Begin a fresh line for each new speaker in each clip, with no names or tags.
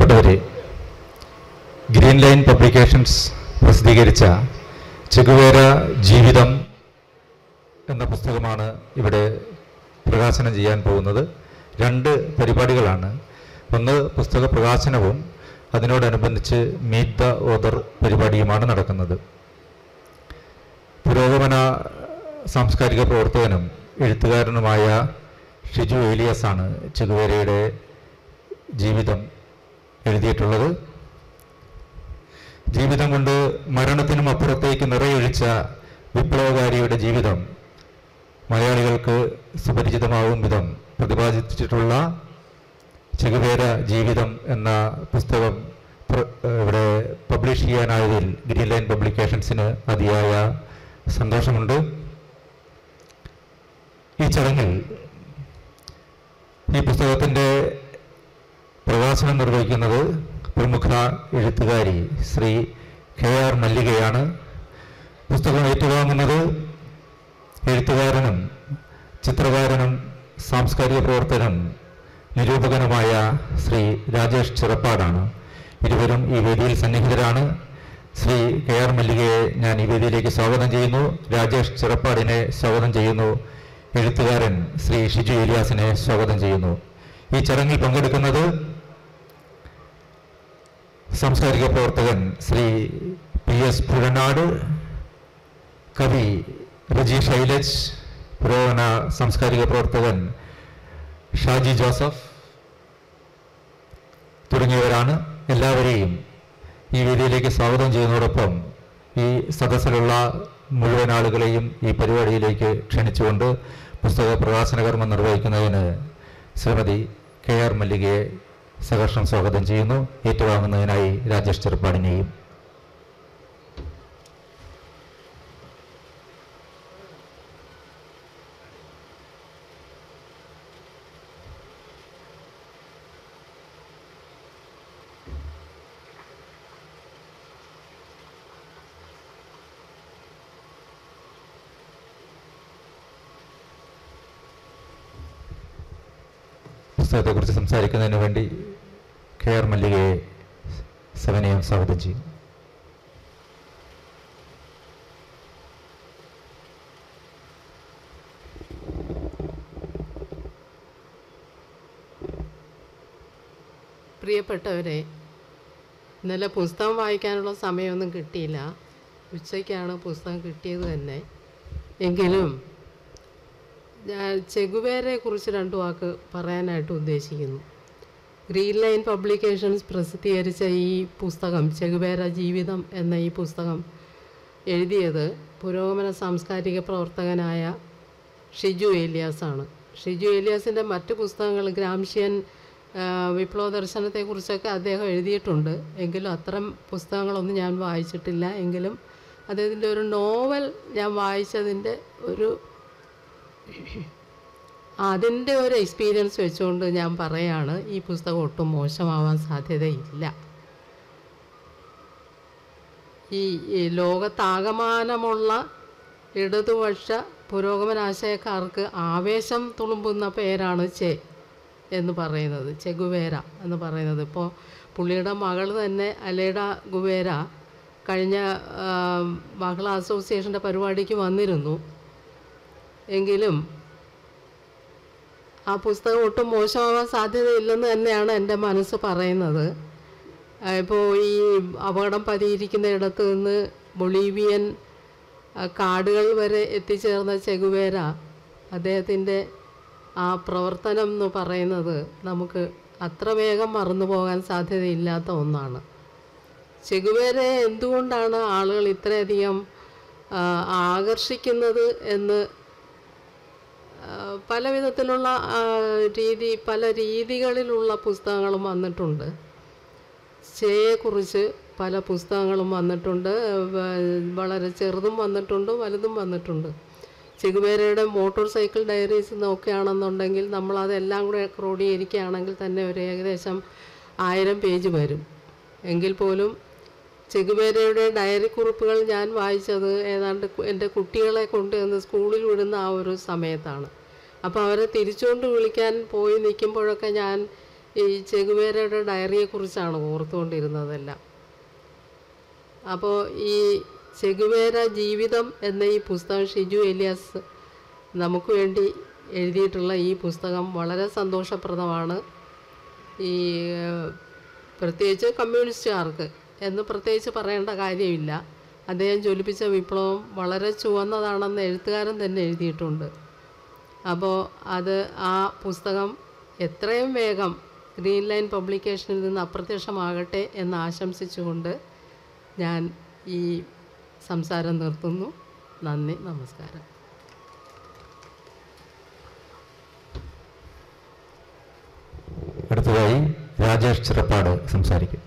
പ്രിയപ്പെട്ടവരെ Green Line Publications പ്രസിദ്ധീകരിച്ച Che Guevara ജീവിതം എന്ന പുസ്തകമാണ് ഇവിടെ പ്രകാശനം ചെയ്യാൻ പോകുന്നത് രണ്ട് പരിപാടികളാണ് ഒന്ന് പുസ്തക പ്രകാശനവും അതിനോടനുബന്ധിച്ച് മീറ്റ് ദ ഓദർ പരിപാടിയുമാണ് നടക്കുന്നത് പുരോഗമന സാംസ്കാരിക പ്രവർത്തകനും എഴുത്തുകാരനുമായ ഷിജു ഏലിയസ് ആണ് ചെഗുവേരയുടെ ജീവിതം എഴുതിയിട്ടുള്ളത് ജീവിതം കൊണ്ട് മരണത്തിനും അപ്പുറത്തേക്ക് നിറയൊഴിച്ച വിപ്ലവകാരിയുടെ ജീവിതം മലയാളികൾക്ക് സുപരിചിതമാവും വിധം പ്രതിപാദിച്ചിട്ടുള്ള ചെകുവേര ജീവിതം എന്ന പുസ്തകം പ്ര- ഇവിടെ പബ്ലിഷ് ചെയ്യാനായതിൽ ഗ്രീൻ ലൈൻ പബ്ലിക്കേഷൻസിന് അതിയായ സന്തോഷമുണ്ട് ഈ ചടങ്ങിൽ ഈ പുസ്തകത്തിൻ്റെ പ്രകാശനം നിർവഹിക്കുന്നത് പ്രമുഖ എഴുത്തുകാരി ശ്രീ കെ ആർ മല്ലികയാണ് പുസ്തകം ഏറ്റുവാങ്ങുന്നത് എഴുത്തുകാരനും ചിത്രകാരനും സാംസ്കാരിക പ്രവർത്തകനും നിരൂപകനുമായ ശ്രീ രാജേഷ് ചിറപ്പാടാണ് ഇരുവരും ഈ വേദിയിൽ സന്നിഹിതരാണ് ശ്രീ കെ ആർ മല്ലികയെ ഞാൻ ഈ വേദിയിലേക്ക് സ്വാഗതം ചെയ്യുന്നു രാജേഷ് ചിറപ്പാടിനെ സ്വാഗതം ചെയ്യുന്നു എഴുത്തുകാരൻ ശ്രീ ഷിജു ഇലിയാസിനെ സ്വാഗതം ചെയ്യുന്നു ഈ ചടങ്ങിൽ പങ്കെടുക്കുന്നത് സാംസ്കാരിക പ്രവർത്തകൻ ശ്രീ പി എസ് പുഴനാട് കവി റജി ശൈലജ് പുരോഗമന സാംസ്കാരിക പ്രവർത്തകൻ ഷാജി ജോസഫ് തുടങ്ങിയവരാണ് എല്ലാവരെയും ഈ വേദിയിലേക്ക് സ്വാഗതം ചെയ്യുന്നതോടൊപ്പം ഈ സദസ്സിലുള്ള മുഴുവൻ ആളുകളെയും ഈ പരിപാടിയിലേക്ക് ക്ഷണിച്ചുകൊണ്ട് പുസ്തക പ്രകാശന കർമ്മം നിർവഹിക്കുന്നതിന് ശ്രീമതി കെ ആർ മല്ലികയെ സഹർഷം സ്വാഗതം ചെയ്യുന്നു ഏറ്റുവാങ്ങുന്നതിനായി രാജേഷ് ചെറുപ്പാടിനെയും പുസ്തകത്തെക്കുറിച്ച് സംസാരിക്കുന്നതിന് വേണ്ടി കെ ആർ മല്ലികയെ സവനയം സ്വാഗതം ചെയ്യും
പ്രിയപ്പെട്ടവരെ ഇന്നലെ പുസ്തകം വായിക്കാനുള്ള സമയമൊന്നും കിട്ടിയില്ല ഉച്ചയ്ക്കാണ് പുസ്തകം കിട്ടിയത് തന്നെ എങ്കിലും ഞാൻ ചെഗുവേരയെ കുറിച്ച് രണ്ട് വാക്ക് പറയാനായിട്ട് ഉദ്ദേശിക്കുന്നു ഗ്രീൻ ലൈൻ പബ്ലിക്കേഷൻസ് പ്രസിദ്ധീകരിച്ച ഈ പുസ്തകം ചെഗുവേര ജീവിതം എന്ന ഈ പുസ്തകം എഴുതിയത് പുരോഗമന സാംസ്കാരിക പ്രവർത്തകനായ ഷിജു ഏലിയാസാണ് ഷിജു ഏലിയാസിൻ്റെ മറ്റ് പുസ്തകങ്ങൾ ഗ്രാംഷ്യൻ ആ, വിപ്ലവ ദർശനത്തെക്കുറിച്ചൊക്കെ അദ്ദേഹം എഴുതിയിട്ടുണ്ട് എങ്കിലും അത്തരം പുസ്തകങ്ങളൊന്നും ഞാൻ വായിച്ചിട്ടില്ല എങ്കിലും അദ്ദേഹത്തിൻ്റെ ഒരു നോവൽ ഞാൻ വായിച്ചതിൻ്റെ ഒരു അതിൻ്റെ ഒരു എക്സ്പീരിയൻസ് വെച്ചുകൊണ്ട് ഞാൻ പറയാണ് ഈ പുസ്തകം ഒട്ടും മോശമാവാൻ സാധ്യതയില്ല ഈ ഈ ലോകത്താകമാനമുള്ള ഇടതുപക്ഷ പുരോഗമനാശയക്കാർക്ക് ആവേശം തുളുമ്പുന്ന പേരാണ് ചെ എന്ന് പറയുന്നത് ചെഗുവേര എന്ന് പറയുന്നത് ഇപ്പോൾ പുള്ളിയുടെ മകൾ തന്നെ അലേഡ ഗുവേര കഴിഞ്ഞ ആ, മഹിളാ അസോസിയേഷൻ്റെ പരിപാടിക്ക് വന്നിരുന്നു എങ്കിലും ആ പുസ്തകം ഒട്ടും മോശമാവാൻ സാധ്യതയില്ലെന്ന് തന്നെയാണ് എൻ്റെ മനസ്സ് പറയുന്നത് ഇപ്പോൾ ഈ അപകടം പതിയിരിക്കുന്ന ഇടത്ത് നിന്ന് ബൊളീവിയൻ ആ, കാടുകൾ വരെ എത്തിച്ചേർന്ന ചെഗുവേര അദ്ദേഹത്തിൻ്റെ ആ പ്രവർത്തനം എന്ന് പറയുന്നത് നമുക്ക് അത്ര വേഗം മറന്നു പോകാൻ സാധ്യതയില്ലാത്ത ഒന്നാണ് ചെഗുവേരെ എന്തുകൊണ്ടാണ് ആളുകൾ ഇത്രയധികം ആ, ആകർഷിക്കുന്നത് എന്ന് ആ, പല വിധത്തിലുള്ള ആ, രീതി പല രീതികളിലുള്ള പുസ്തകങ്ങളും വന്നിട്ടുണ്ട് ചേയെക്കുറിച്ച് പല പുസ്തകങ്ങളും വന്നിട്ടുണ്ട് വ- വളരെ ചെറുതും വന്നിട്ടുണ്ട് വലുതും വന്നിട്ടുണ്ട് ചെകുവേരയുടെ മോട്ടോർ സൈക്കിൾ ഡയറീസ് നോക്കുകയാണെന്നുണ്ടെങ്കിൽ നമ്മൾ അതെല്ലാം കൂടെ ക്രോഡീകരിക്കുകയാണെങ്കിൽ തന്നെ ഒരു ഏകദേശം ആയിരം പേജ് വരും എങ്കിൽ പോലും ചെകുവേരയുടെ ഡയറി കുറിപ്പുകൾ ഞാൻ വായിച്ചത് ഏതാണ്ട് കു- എൻ്റെ കുട്ടികളെ കൊണ്ടുവന്ന് സ്കൂളിൽ വിടുന്ന ആ ഒരു സമയത്താണ് അപ്പോൾ അവരെ തിരിച്ചുകൊണ്ട് വിളിക്കാൻ പോയി നിൽക്കുമ്പോഴൊക്കെ ഞാൻ ഈ ചെകുവേരയുടെ ഡയറിയെക്കുറിച്ചാണ് ഓർത്തുകൊണ്ടിരുന്നതെല്ലാം അപ്പോൾ ഈ ചെകുവേര ജീവിതം എന്ന ഈ പുസ്തകം ഷിജു എലിയാസ് നമുക്ക് വേണ്ടി എഴുതിയിട്ടുള്ള ഈ പുസ്തകം വളരെ സന്തോഷപ്രദമാണ് ഈ ഏഹ്, പ്രത്യേകിച്ച് കമ്മ്യൂണിസ്റ്റുകാർക്ക് എന്ന് പ്രത്യേകിച്ച് പറയേണ്ട കാര്യമില്ല അദ്ദേഹം ജ്വലിപ്പിച്ച വിപ്ലവം വളരെ ചുവന്നതാണെന്ന് എഴുത്തുകാരൻ തന്നെ എഴുതിയിട്ടുണ്ട് അപ്പോൾ അത് ആ പുസ്തകം എത്രയും വേഗം ഗ്രീൻ ലൈൻ പബ്ലിക്കേഷനിൽ നിന്ന് അപ്രത്യക്ഷമാകട്ടെ എന്ന് ആശംസിച്ചുകൊണ്ട് ഞാൻ ഈ സംസാരം നിർത്തുന്നു നന്ദി നമസ്കാരം
അടുത്തതായി രാജേഷ് ചിറപ്പാട് സംസാരിക്കും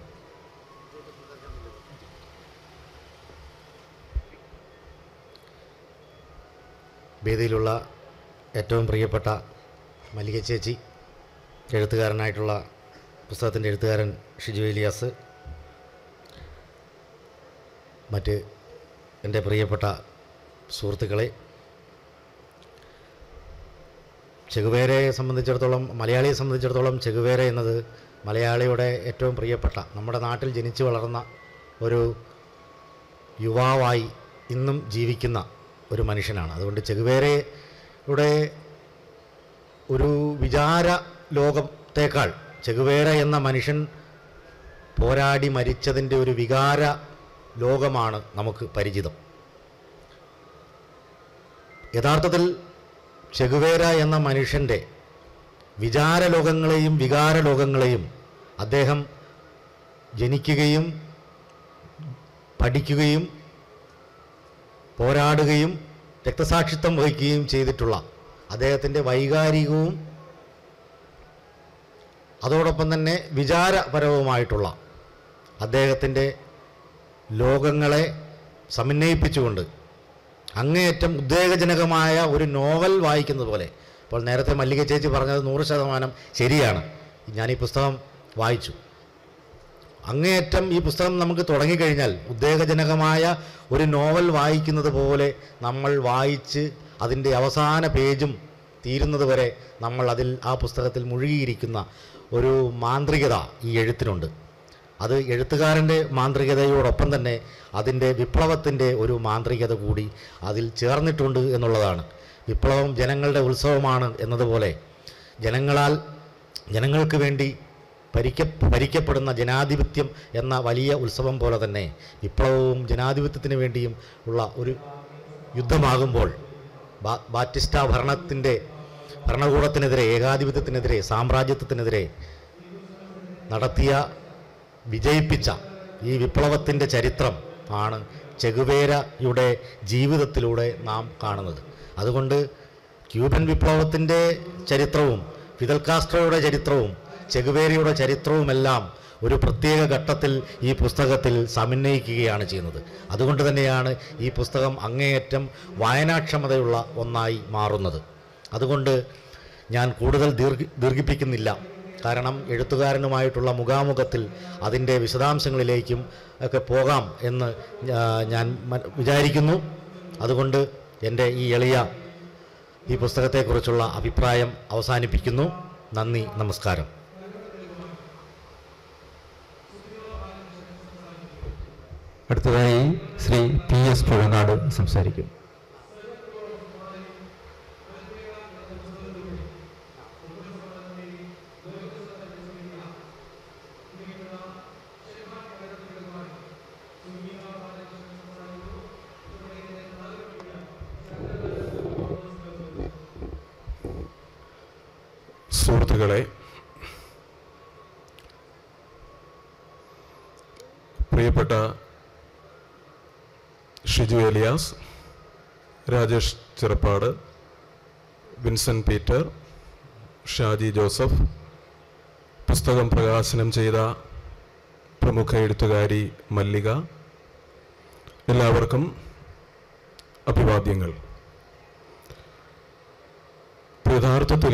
വേദിയിലുള്ള ഏറ്റവും പ്രിയപ്പെട്ട മല്ലിക ചേച്ചി എഴുത്തുകാരനായിട്ടുള്ള പുസ്തകത്തിൻ്റെ എഴുത്തുകാരൻ ഷിജു ഇലിയാസ് മറ്റ് എൻ്റെ പ്രിയപ്പെട്ട സുഹൃത്തുക്കളെ ചെകുവേരയെ സംബന്ധിച്ചിടത്തോളം മലയാളിയെ സംബന്ധിച്ചിടത്തോളം ചെകുവേര എന്നത് മലയാളിയുടെ ഏറ്റവും പ്രിയപ്പെട്ട നമ്മുടെ നാട്ടിൽ ജനിച്ചു വളർന്ന ഒരു യുവാവായി ഇന്നും ജീവിക്കുന്ന ഒരു മനുഷ്യനാണ് അതുകൊണ്ട് ചെകുവേരയുടെ ഒരു വിചാര ലോകത്തേക്കാൾ ചെകുവേര എന്ന മനുഷ്യൻ പോരാടി മരിച്ചതിൻ്റെ ഒരു വികാര ലോകമാണ് നമുക്ക് പരിചിതം യഥാർത്ഥത്തിൽ ചെകുവേര എന്ന മനുഷ്യൻ്റെ വിചാര ലോകങ്ങളെയും വികാര ലോകങ്ങളെയും അദ്ദേഹം ജനിക്കുകയും പഠിക്കുകയും പോരാടുകയും രക്തസാക്ഷിത്വം വഹിക്കുകയും ചെയ്തിട്ടുള്ള അദ്ദേഹത്തിൻ്റെ വൈകാരികവും അതോടൊപ്പം തന്നെ വിചാരപരവുമായിട്ടുള്ള അദ്ദേഹത്തിൻ്റെ ലോകങ്ങളെ സമന്വയിപ്പിച്ചുകൊണ്ട് അങ്ങേയറ്റം ഉദ്വേഗജനകമായ ഒരു നോവൽ വായിക്കുന്നത് പോലെ ഇപ്പോൾ നേരത്തെ മല്ലിക ചേച്ചി പറഞ്ഞത് നൂറ് ശതമാനം ശരിയാണ് ഞാൻ ഈ പുസ്തകം വായിച്ചു അങ്ങേയറ്റം ഈ പുസ്തകം നമുക്ക് തുടങ്ങിക്കഴിഞ്ഞാൽ ഉദ്വേഗജനകമായ ഒരു നോവൽ വായിക്കുന്നത് പോലെ നമ്മൾ വായിച്ച് അതിൻ്റെ അവസാന പേജും തീരുന്നത് വരെ നമ്മൾ അതിൽ ആ പുസ്തകത്തിൽ മുഴുകിയിരിക്കുന്ന ഒരു മാന്ത്രികത ഈ എഴുത്തിനുണ്ട് അത് എഴുത്തുകാരൻ്റെ മാന്ത്രികതയോടൊപ്പം തന്നെ അതിൻ്റെ വിപ്ലവത്തിൻ്റെ ഒരു മാന്ത്രികത കൂടി അതിൽ ചേർന്നിട്ടുണ്ട് എന്നുള്ളതാണ് വിപ്ലവം ജനങ്ങളുടെ ഉത്സവമാണ് എന്നതുപോലെ ജനങ്ങളാൽ ജനങ്ങൾക്ക് വേണ്ടി ഭരിക്ക ഭരിക്കപ്പെടുന്ന ജനാധിപത്യം എന്ന വലിയ ഉത്സവം പോലെ തന്നെ വിപ്ലവവും ജനാധിപത്യത്തിന് വേണ്ടിയും ഉള്ള ഒരു യുദ്ധമാകുമ്പോൾ ബാ- ബാറ്റിസ്റ്റ ഭരണത്തിൻ്റെ ഭരണകൂടത്തിനെതിരെ ഏകാധിപത്യത്തിനെതിരെ സാമ്രാജ്യത്വത്തിനെതിരെ നടത്തിയ വിജയിപ്പിച്ച ഈ വിപ്ലവത്തിൻ്റെ ചരിത്രം ആണ് ചെഗുവേരയുടെ ജീവിതത്തിലൂടെ നാം കാണുന്നത് അതുകൊണ്ട് ക്യൂബൻ വിപ്ലവത്തിൻ്റെ ചരിത്രവും ഫിദൽ കാസ്ട്രോയുടെ ചരിത്രവും ചെഗുവേരയുടെ ചരിത്രവുമെല്ലാം ഒരു പ്രത്യേക ഘട്ടത്തിൽ ഈ പുസ്തകത്തിൽ സമന്വയിക്കുകയാണ് ചെയ്യുന്നത് അതുകൊണ്ട് തന്നെയാണ് ഈ പുസ്തകം അങ്ങേയറ്റം വായനാക്ഷമതയുള്ള ഒന്നായി മാറുന്നത് അതുകൊണ്ട് ഞാൻ കൂടുതൽ ദീർഘ ദീർഘിപ്പിക്കുന്നില്ല കാരണം എഴുത്തുകാരനുമായിട്ടുള്ള മുഖാമുഖത്തിൽ അതിൻ്റെ വിശദാംശങ്ങളിലേക്കും ഒക്കെ പോകാം എന്ന് ഞാ- ഞാൻ മ- വിചാരിക്കുന്നു അതുകൊണ്ട് എൻ്റെ ഈ എളിയ ഈ പുസ്തകത്തെക്കുറിച്ചുള്ള അഭിപ്രായം അവസാനിപ്പിക്കുന്നു നന്ദി നമസ്കാരം
അടുത്തതായി ശ്രീ പി എസ് പുഴനാട് സംസാരിക്കും
സുഹൃത്തുക്കളെ പ്രിയപ്പെട്ട ഷിജു എലിയാസ് രാജേഷ് ചെറുപ്പാട് വിൻസെന്റ് പീറ്റർ ഷാജി ജോസഫ് പുസ്തകം പ്രകാശനം ചെയ്ത പ്രമുഖ എഴുത്തുകാരി മല്ലിക എല്ലാവർക്കും അഭിവാദ്യങ്ങൾ യഥാർത്ഥത്തിൽ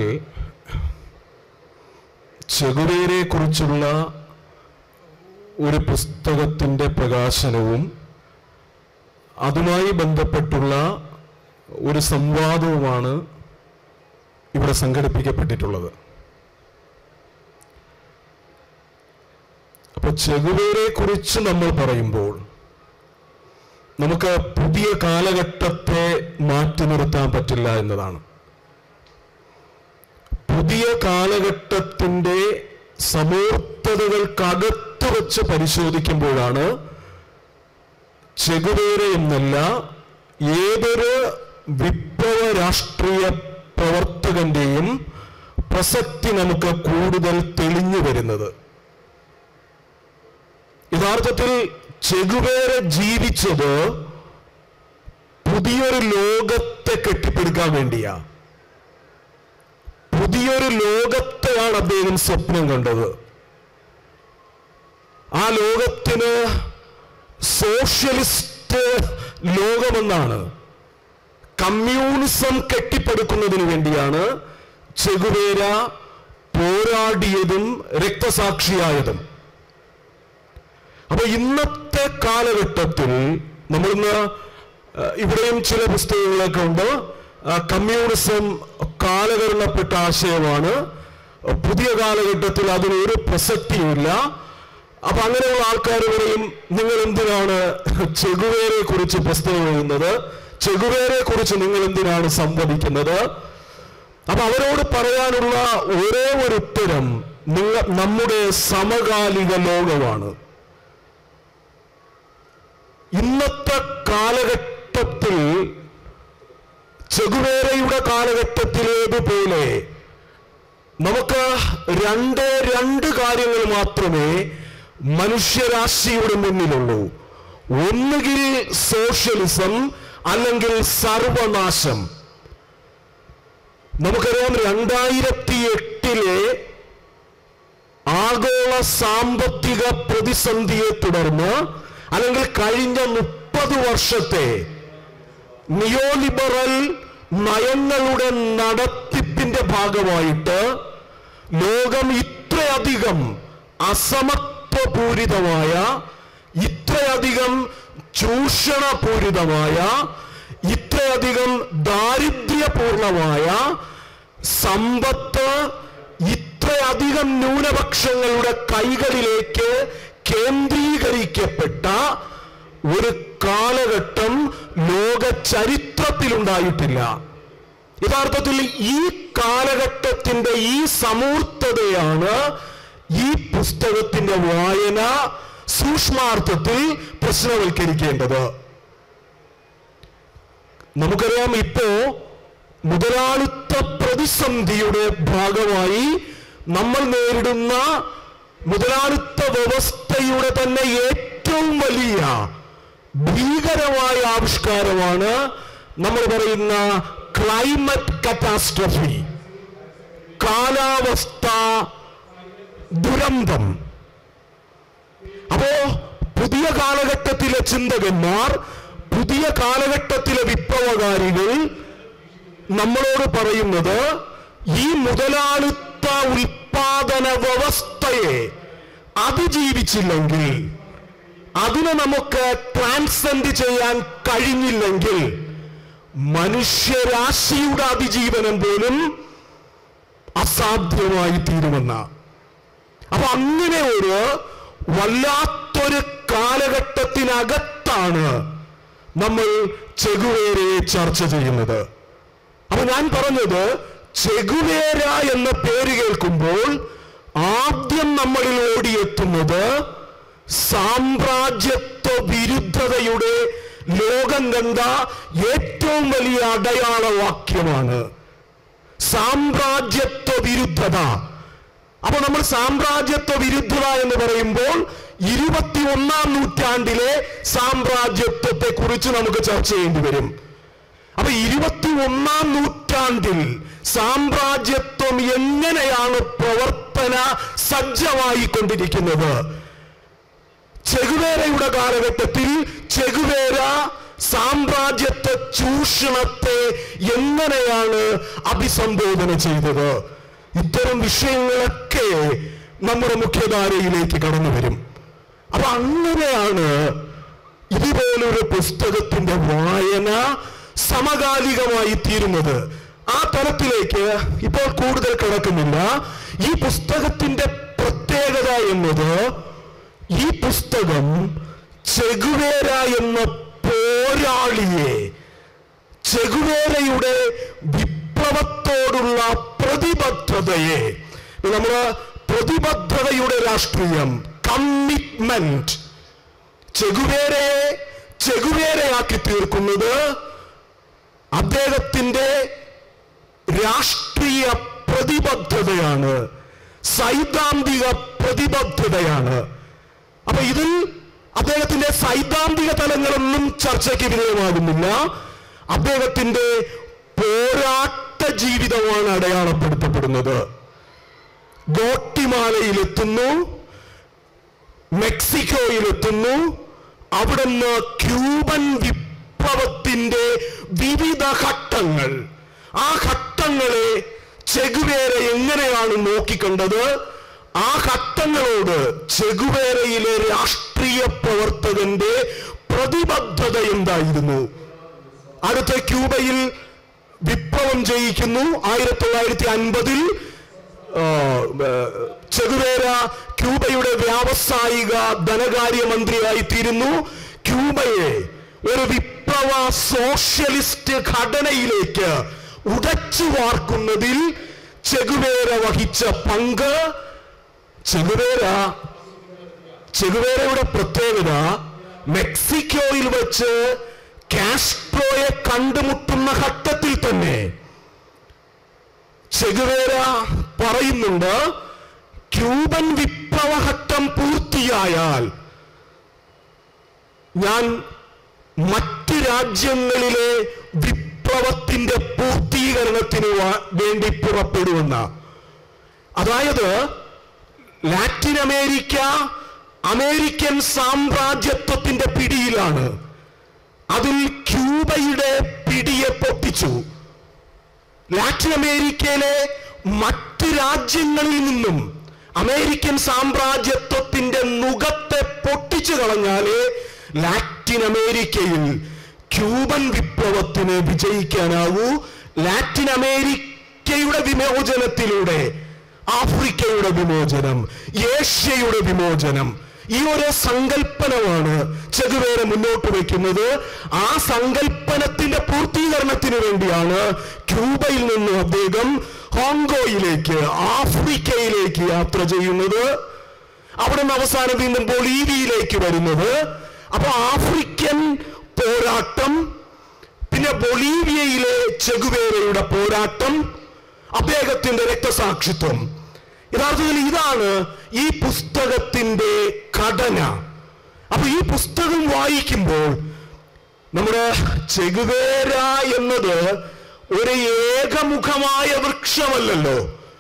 ചെകുവേരെ കുറിച്ചുള്ള ഒരു പുസ്തകത്തിൻ്റെ പ്രകാശനവും അതുമായി ബന്ധപ്പെട്ടുള്ള ഒരു സംവാദവുമാണ് ഇവിടെ സംഘടിപ്പിക്കപ്പെട്ടിട്ടുള്ളത് അപ്പൊ ചെകുവേരെ കുറിച്ച് നമ്മൾ പറയുമ്പോൾ നമുക്ക് പുതിയ കാലഘട്ടത്തെ മാറ്റി നിർത്താൻ പറ്റില്ല എന്നതാണ് പുതിയ കാലഘട്ടത്തിന്റെ സമൂർത്തതകൾക്കകത്ത് വെച്ച് പരിശോധിക്കുമ്പോഴാണ് ചെകുവേര എന്നല്ല ഏതൊരു വിപ്ലവ രാഷ്ട്രീയ പ്രവർത്തകന്റെയും പ്രസക്തി നമുക്ക് കൂടുതൽ തെളിഞ്ഞു വരുന്നത് യഥാർത്ഥത്തിൽ ചെകുവേര ജീവിച്ചത് പുതിയൊരു ലോകത്തെ കെട്ടിപ്പടുക്കാൻ വേണ്ടിയാ പുതിയൊരു ലോകത്തെയാണ് അദ്ദേഹം സ്വപ്നം കണ്ടത് ആ ലോകത്തിന് സോഷ്യലിസ്റ്റ് ലോകമെന്നാണ് കമ്മ്യൂണിസം കെട്ടിപ്പടുക്കുന്നതിന് വേണ്ടിയാണ് ചെകുവേര പോരാടിയതും രക്തസാക്ഷിയായതും അപ്പൊ ഇന്നത്തെ കാലഘട്ടത്തിൽ നമ്മളിന്ന് ആ, ഇവിടെയും ചില പുസ്തകങ്ങളൊക്കെ ഉണ്ട് ആ, കമ്മ്യൂണിസം കാലകരണപ്പെട്ട ആശയമാണ് പുതിയ കാലഘട്ടത്തിൽ അതിനൊരു പ്രസക്തിയുമില്ല അപ്പൊ അങ്ങനെയുള്ള ആൾക്കാർ പറയും നിങ്ങൾ എന്തിനാണ് ചെകുവേരെ കുറിച്ച് പുസ്തകം എഴുതുന്നത് ചെകുവേരെ കുറിച്ച് നിങ്ങൾ എന്തിനാണ് സംവദിക്കുന്നത് അപ്പൊ അവരോട് പറയാനുള്ള ഒരേ ഒരു ഉത്തരം നിങ്ങൾ നമ്മുടെ സമകാലിക ലോകമാണ് ഇന്നത്തെ കാലഘട്ടത്തിൽ ചെകുവേരയുടെ കാലഘട്ടത്തിലേതുപോലെ നമുക്ക് രണ്ടേ രണ്ട് കാര്യങ്ങൾ മാത്രമേ മനുഷ്യരാശിയുടെ മുന്നിലുള്ളൂ ഒന്നുകിൽ സോഷ്യലിസം അല്ലെങ്കിൽ സർവനാശം നമുക്കറിയാം രണ്ടായിരത്തി എട്ടിലെ ആഗോള സാമ്പത്തിക പ്രതിസന്ധിയെ തുടർന്ന് അല്ലെങ്കിൽ കഴിഞ്ഞ മുപ്പത് വർഷത്തെ നിയോലിബറൽ നയങ്ങളുടെ നടത്തിപ്പിന്റെ ഭാഗമായിട്ട് ലോകം ഇത്രയധികം അസമത്വപൂരിതമായ ഇത്രയധികം ചൂഷണപൂരിതമായ ഇത്രയധികം ദാരിദ്ര്യപൂർണമായ സമ്പത്ത് ഇത്രയധികം ന്യൂനപക്ഷങ്ങളുടെ കൈകളിലേക്ക് കേന്ദ്രീകരിക്കപ്പെട്ട ഒരു കാലഘട്ടം ലോക ചരിത്രത്തിലുണ്ടായിട്ടില്ല യഥാർത്ഥത്തിൽ ഈ കാലഘട്ടത്തിന്റെ ഈ സമൂർത്തതയാണ് ഈ പുസ്തകത്തിന്റെ വായന സൂക്ഷ്മാർത്ഥത്തിൽ പ്രശ്നവൽക്കരിക്കേണ്ടത് നമുക്കറിയാം ഇപ്പോ മുതലാളിത്ത പ്രതിസന്ധിയുടെ ഭാഗമായി നമ്മൾ നേരിടുന്ന മുതലാളിത്ത വ്യവസ്ഥയുടെ തന്നെ ഏറ്റവും വലിയ ഭീകരമായ ആവിഷ്കാരമാണ് നമ്മൾ പറയുന്ന ക്ലൈമറ്റ് കറ്റാസ്ട്രഫി കാലാവസ്ഥ ദുരന്തം അപ്പോ പുതിയ കാലഘട്ടത്തിലെ ചിന്തകന്മാർ പുതിയ കാലഘട്ടത്തിലെ വിപ്ലവകാരികൾ നമ്മളോട് പറയുന്നത് ഈ മുതലാളിത്ത ഉൽപാദന വ്യവസ്ഥയെ അതിജീവിച്ചില്ലെങ്കിൽ അതിനെ നമുക്ക് ട്രാൻസെൻഡ് ചെയ്യാൻ കഴിഞ്ഞില്ലെങ്കിൽ മനുഷ്യരാശിയുടെ അതിജീവനം പോലും അസാധ്യമായി തീരുമെന്ന അപ്പൊ അങ്ങനെ ഒരു വല്ലാത്തൊരു കാലഘട്ടത്തിനകത്താണ് നമ്മൾ ചെകുവേരയെ ചർച്ച ചെയ്യുന്നത് അപ്പൊ ഞാൻ പറഞ്ഞത് ചെകുവേര എന്ന പേര് കേൾക്കുമ്പോൾ ആദ്യം നമ്മളിൽ ഓടിയെത്തുന്നത് സാമ്രാജ്യത്വ വിരുദ്ധതയുടെ ലോകം കണ്ട ഏറ്റവും വലിയ അടയാളവാക്യമാണ് സാമ്രാജ്യത്വ വിരുദ്ധത അപ്പൊ നമ്മൾ സാമ്രാജ്യത്വ വിരുദ്ധത എന്ന് പറയുമ്പോൾ ഇരുപത്തി ഒന്നാം നൂറ്റാണ്ടിലെ സാമ്രാജ്യത്വത്തെ കുറിച്ച് നമുക്ക് ചർച്ച ചെയ്യേണ്ടി വരും അപ്പൊ ഇരുപത്തി ഒന്നാം നൂറ്റാണ്ടിൽ സാമ്രാജ്യത്വം എങ്ങനെയാണ് പ്രവർത്തന സജ്ജമായി കൊണ്ടിരിക്കുന്നത് ചെകുവേരയുടെ കാലഘട്ടത്തിൽ ചെകുവേര സാമ്രാജ്യത്വ ചൂഷണത്തെ എങ്ങനെയാണ് അഭിസംബോധന ചെയ്തത് ഇത്തരം വിഷയങ്ങളൊക്കെ നമ്മുടെ മുഖ്യധാരയിലേക്ക് കടന്നു വരും അപ്പൊ അങ്ങനെയാണ് ഇതുപോലൊരു പുസ്തകത്തിന്റെ വായന സമകാലികമായി തീരുന്നത് ആ തലത്തിലേക്ക് ഇപ്പോൾ കൂടുതൽ കിടക്കുന്നില്ല ഈ പുസ്തകത്തിന്റെ പ്രത്യേകത എന്നത് ഈ പുസ്തകം ചെഗുവേര എന്ന പോരാളിയെ ചെഗുവേരയുടെ വിപ്ലവത്തോടുള്ള പ്രതിബദ്ധതയെ നമ്മള് പ്രതിബദ്ധതയുടെ രാഷ്ട്രീയം കമ്മിറ്റ്മെന്റ് ചെഗുവേരയെ ചെഗുവേരയാക്കി തീർക്കുന്നത് അദ്ദേഹത്തിന്റെ രാഷ്ട്രീയ പ്രതിബദ്ധതയാണ് സൈദ്ധാന്തിക പ്രതിബദ്ധതയാണ് അപ്പൊ ഇതിൽ അദ്ദേഹത്തിന്റെ സൈദ്ധാന്തിക തലങ്ങളൊന്നും ചർച്ചയ്ക്ക് വിധേയമാകുന്നില്ല അദ്ദേഹത്തിന്റെ പോരാട്ട ജീവിതമാണ് അടയാളപ്പെടുത്തപ്പെടുന്നത് ഗോട്ടിമാലയിലെത്തുന്നു മെക്സിക്കോയിലെത്തുന്നു അവിടുന്ന് ക്യൂബൻ വിപ്ലവത്തിന്റെ വിവിധ ഘട്ടങ്ങൾ ആ ഘട്ടങ്ങളെ ചെഗുവേര എങ്ങനെയാണ് നോക്കിക്കണ്ടത് ആ ഘട്ടങ്ങളോട് ചെഗുവേരയിലെ രാഷ്ട്രീയ പ്രവർത്തകന്റെ പ്രതിബദ്ധത എന്തായിരുന്നു അടുത്ത ക്യൂബയിൽ വിപ്ലവം ജയിക്കുന്നു ആയിരത്തി തൊള്ളായിരത്തി അൻപതിൽ ചെഗുവേര ക്യൂബയുടെ വ്യാവസായിക ധനകാര്യ മന്ത്രിയായി തീരുന്നു ക്യൂബയെ ഒരു വിപ്ലവ സോഷ്യലിസ്റ്റ് ഘടനയിലേക്ക് ഉടച്ചു വാർക്കുന്നതിൽ ചെഗുവേര വഹിച്ച പങ്ക് ചെഗുവേര ചെഗുവേരയുടെ പ്രത്യേകത മെക്സിക്കോയിൽ വെച്ച് കാസ്ട്രോയെ കണ്ടുമുട്ടുന്ന ഘട്ടത്തിൽ തന്നെ ചെഗുവേര പറയുന്നുണ്ട് ക്യൂബൻ വിപ്ലവഘട്ടം പൂർത്തിയായാൽ ഞാൻ മറ്റ് രാജ്യങ്ങളിലെ വിപ്ലവത്തിന്റെ പൂർത്തീകരണത്തിന് വ- വേണ്ടി പുറപ്പെടുമെന്ന അതായത് ലാറ്റിൻ അമേരിക്ക അമേരിക്കൻ സാമ്രാജ്യത്വത്തിന്റെ പിടിയിലാണ് അതിൽ ക്യൂബയുടെ പിടിയെ പൊട്ടിച്ചു ലാറ്റിൻ അമേരിക്കയിലെ മറ്റ് രാജ്യങ്ങളിൽ നിന്നും അമേരിക്കൻ സാമ്രാജ്യത്വത്തിന്റെ നുഖത്തെ പൊട്ടിച്ചു കളഞ്ഞാലേ ലാറ്റിൻ അമേരിക്കയിൽ ക്യൂബൻ വിപ്ലവത്തിന് വിജയിക്കാനാവൂ ലാറ്റിൻ അമേരിക്കയുടെ വിമോചനത്തിലൂടെ ആഫ്രിക്കയുടെ വിമോചനം ഏഷ്യയുടെ വിമോചനം ഈ ഒരു സങ്കല്പനമാണ് ചെകുവേര മുന്നോട്ട് വയ്ക്കുന്നത് ആ സങ്കല്പനത്തിന്റെ പൂർത്തീകരണത്തിന് വേണ്ടിയാണ് ക്യൂബയിൽ നിന്ന് അദ്ദേഹം ഹോങ്കോയിലേക്ക് ആഫ്രിക്കയിലേക്ക് യാത്ര ചെയ്യുന്നത് അവിടെ നിന്ന് അവസാനം വീണ്ടും ബൊളീവിയയിലേക്ക് വരുന്നത് അപ്പൊ ആഫ്രിക്കൻ പോരാട്ടം പിന്നെ ബൊളീവിയയിലെ ചെഗുവേരയുടെ പോരാട്ടം അദ്ദേഹത്തിന്റെ രക്തസാക്ഷിത്വം യഥാർത്ഥത്തിൽ ഇതാണ് ഈ പുസ്തകത്തിന്റെ ഘടന അപ്പൊ ഈ പുസ്തകം വായിക്കുമ്പോൾ നമ്മുടെ ചെഗുവേര എന്നത് ഒരു ഏകമുഖമായ വൃക്ഷമല്ലല്ലോ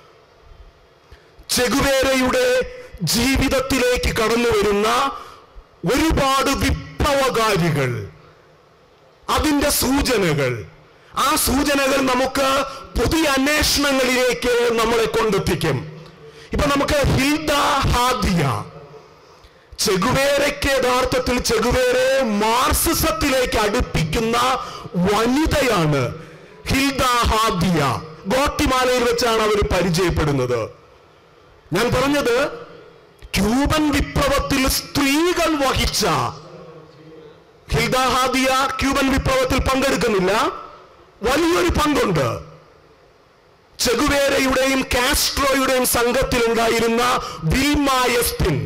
ചെഗുവേരയുടെ ജീവിതത്തിലേക്ക് കടന്നു വരുന്ന ഒരുപാട് വിപ്ലവകാരികൾ അതിന്റെ സൂചനകൾ ആ സൂചനകൾ നമുക്ക് പുതിയ അന്വേഷണങ്ങളിലേക്ക് നമ്മളെ കൊണ്ടെത്തിക്കും ഇപ്പൊ നമുക്ക് ഹിൽഡ ഹാദിയ ചെഗുവേരയ്ക്ക് യഥാർത്ഥത്തിൽ ചെഗുവേരെ മാർസിസത്തിലേക്ക് അടുപ്പിക്കുന്ന വനിതയാണ് ഹിൽഡ ഹാദിയ ഗോട്ടിമാലയിൽ വെച്ചാണ് അവർ പരിചയപ്പെടുന്നത് ഞാൻ പറഞ്ഞത് ക്യൂബൻ വിപ്ലവത്തിൽ സ്ത്രീകൾ വഹിച്ച ഹിൽഡ ഹാദിയ ക്യൂബൻ വിപ്ലവത്തിൽ പങ്കെടുക്കുന്നില്ല വലിയൊരു പങ്കുണ്ട് ചെഗുവേരയുടെയും കാസ്ട്രോയുടെയും സംഘത്തിൽ ഉണ്ടായിരുന്ന Vilma Espin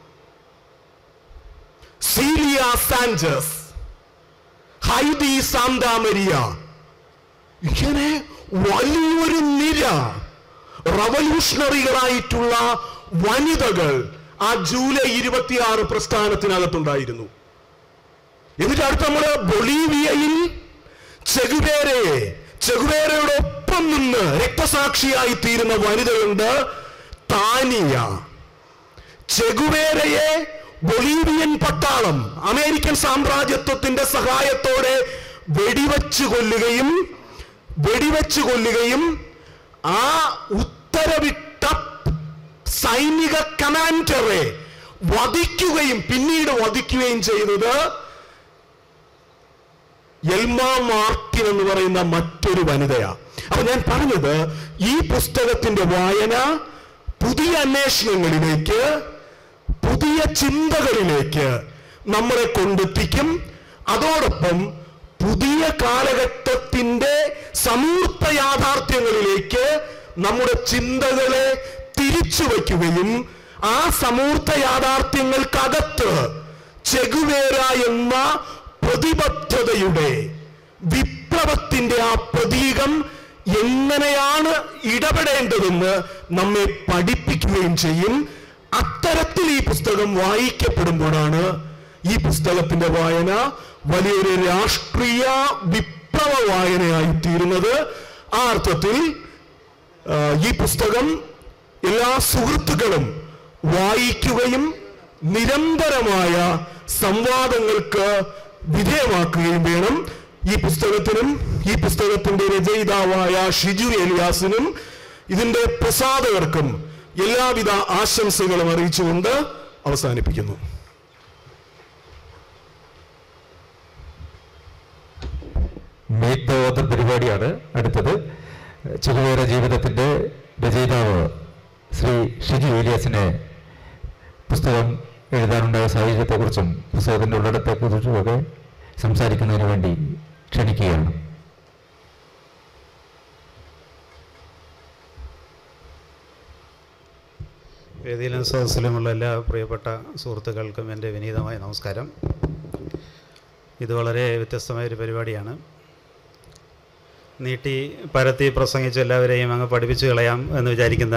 Celia Sanchez Haydee Santamaria ഇങ്ങനെ വലിയൊരു നിര റവല്യൂഷണറികളായിട്ടുള്ള വനിതകൾ ആ ജൂലൈ ഇരുപത്തിയാറ് പ്രസ്ഥാനത്തിനകത്തുണ്ടായിരുന്നു എന്നിട്ട് അടുത്ത് നമ്മള് ബൊളീവിയയിൽ ചെഗുവേരയെ ചെഗുവേരയുടെ ഒപ്പം നിന്ന് രക്തസാക്ഷിയായി തീരുന്ന വനിതയുണ്ട് താനിയ ചെഗുവേരയെ ബൊളീവിയൻ പട്ടാളം അമേരിക്കൻ സാമ്രാജ്യത്വത്തിന്റെ സഹായത്തോടെ വെടിവെച്ച് കൊല്ലുകയും വെടിവെച്ച് കൊല്ലുകയും ആ ഉത്തരവിട്ട സൈനിക കമാൻഡറെ വധിക്കുകയും പിന്നീട് വധിക്കുകയും ചെയ്തത് എൽമ മാർട്ടിൻ എന്ന് പറയുന്ന മറ്റൊരു വനിതയാ അപ്പൊ ഞാൻ പറഞ്ഞത് ഈ പുസ്തകത്തിന്റെ വായന പുതിയ അന്വേഷണങ്ങളിലേക്ക് പുതിയ പുതിയ ചിന്തകളിലേക്ക് നമ്മളെ കൊണ്ടെത്തിക്കും അതോടൊപ്പം പുതിയ കാലഘട്ടത്തിന്റെ സമൂർത്ത യാഥാർത്ഥ്യങ്ങളിലേക്ക് നമ്മുടെ ചിന്തകളെ തിരിച്ചു വയ്ക്കുകയും ആ സമൂർത്ത യാഥാർത്ഥ്യങ്ങൾക്കകത്ത് ചെകുവേര എന്ന പ്രതിബദ്ധതയുടെ വിപ്ലവത്തിന്റെ ആ പ്രതീകം എങ്ങനെയാണ് ഇടപെടേണ്ടതെന്ന് നമ്മെ പഠിപ്പിക്കുകയും ചെയ്യും അത്തരത്തിൽ ഈ പുസ്തകം വായിക്കപ്പെടുമ്പോഴാണ് ഈ പുസ്തകത്തിന്റെ വായന വലിയൊരു രാഷ്ട്രീയ വിപ്ലവ വായനയായി തീരുന്നത് ആ അർത്ഥത്തിൽ ആ, ഈ പുസ്തകം എല്ലാ സുഹൃത്തുക്കളും വായിക്കുകയും നിരന്തരമായ സംവാദങ്ങൾക്ക് വിധേയമാക്കുകയും വേണം ഈ പുസ്തകത്തിനും ഈ പുസ്തകത്തിന്റെ രചയിതാവായ ഷിജു എലിയാസിനും ഇതിന്റെ പ്രസാധകർക്കും എല്ലാവിധ ആശംസകളും അറിയിച്ചുകൊണ്ട് അവസാനിപ്പിക്കുന്നു
മീറ്റ് ദ ഓതർ പരിപാടിയാണ് അടുത്തത് ചെറുവേറ ജീവിതത്തിൻ്റെ രചയിതാവ് ശ്രീ ഷിജു ഏലിയാസിനെ പുസ്തകം എഴുതാനുണ്ടായ സാഹചര്യത്തെക്കുറിച്ചും പുസ്തകത്തിൻ്റെ ഉള്ളടത്തെക്കുറിച്ചുമൊക്കെ സംസാരിക്കുന്നതിന് വേണ്ടി ക്ഷണിക്കുകയാണ്
വേദിയിലും സദസ്സിലുമുള്ള എല്ലാ പ്രിയപ്പെട്ട സുഹൃത്തുക്കൾക്കും എൻ്റെ വിനീതമായ നമസ്കാരം ഇത് വളരെ വ്യത്യസ്തമായൊരു പരിപാടിയാണ് നീട്ടി പരത്തി പ്രസംഗിച്ച് എല്ലാവരെയും അങ്ങ് പഠിപ്പിച്ചു കളയാം എന്ന് വിചാരിക്കുന്ന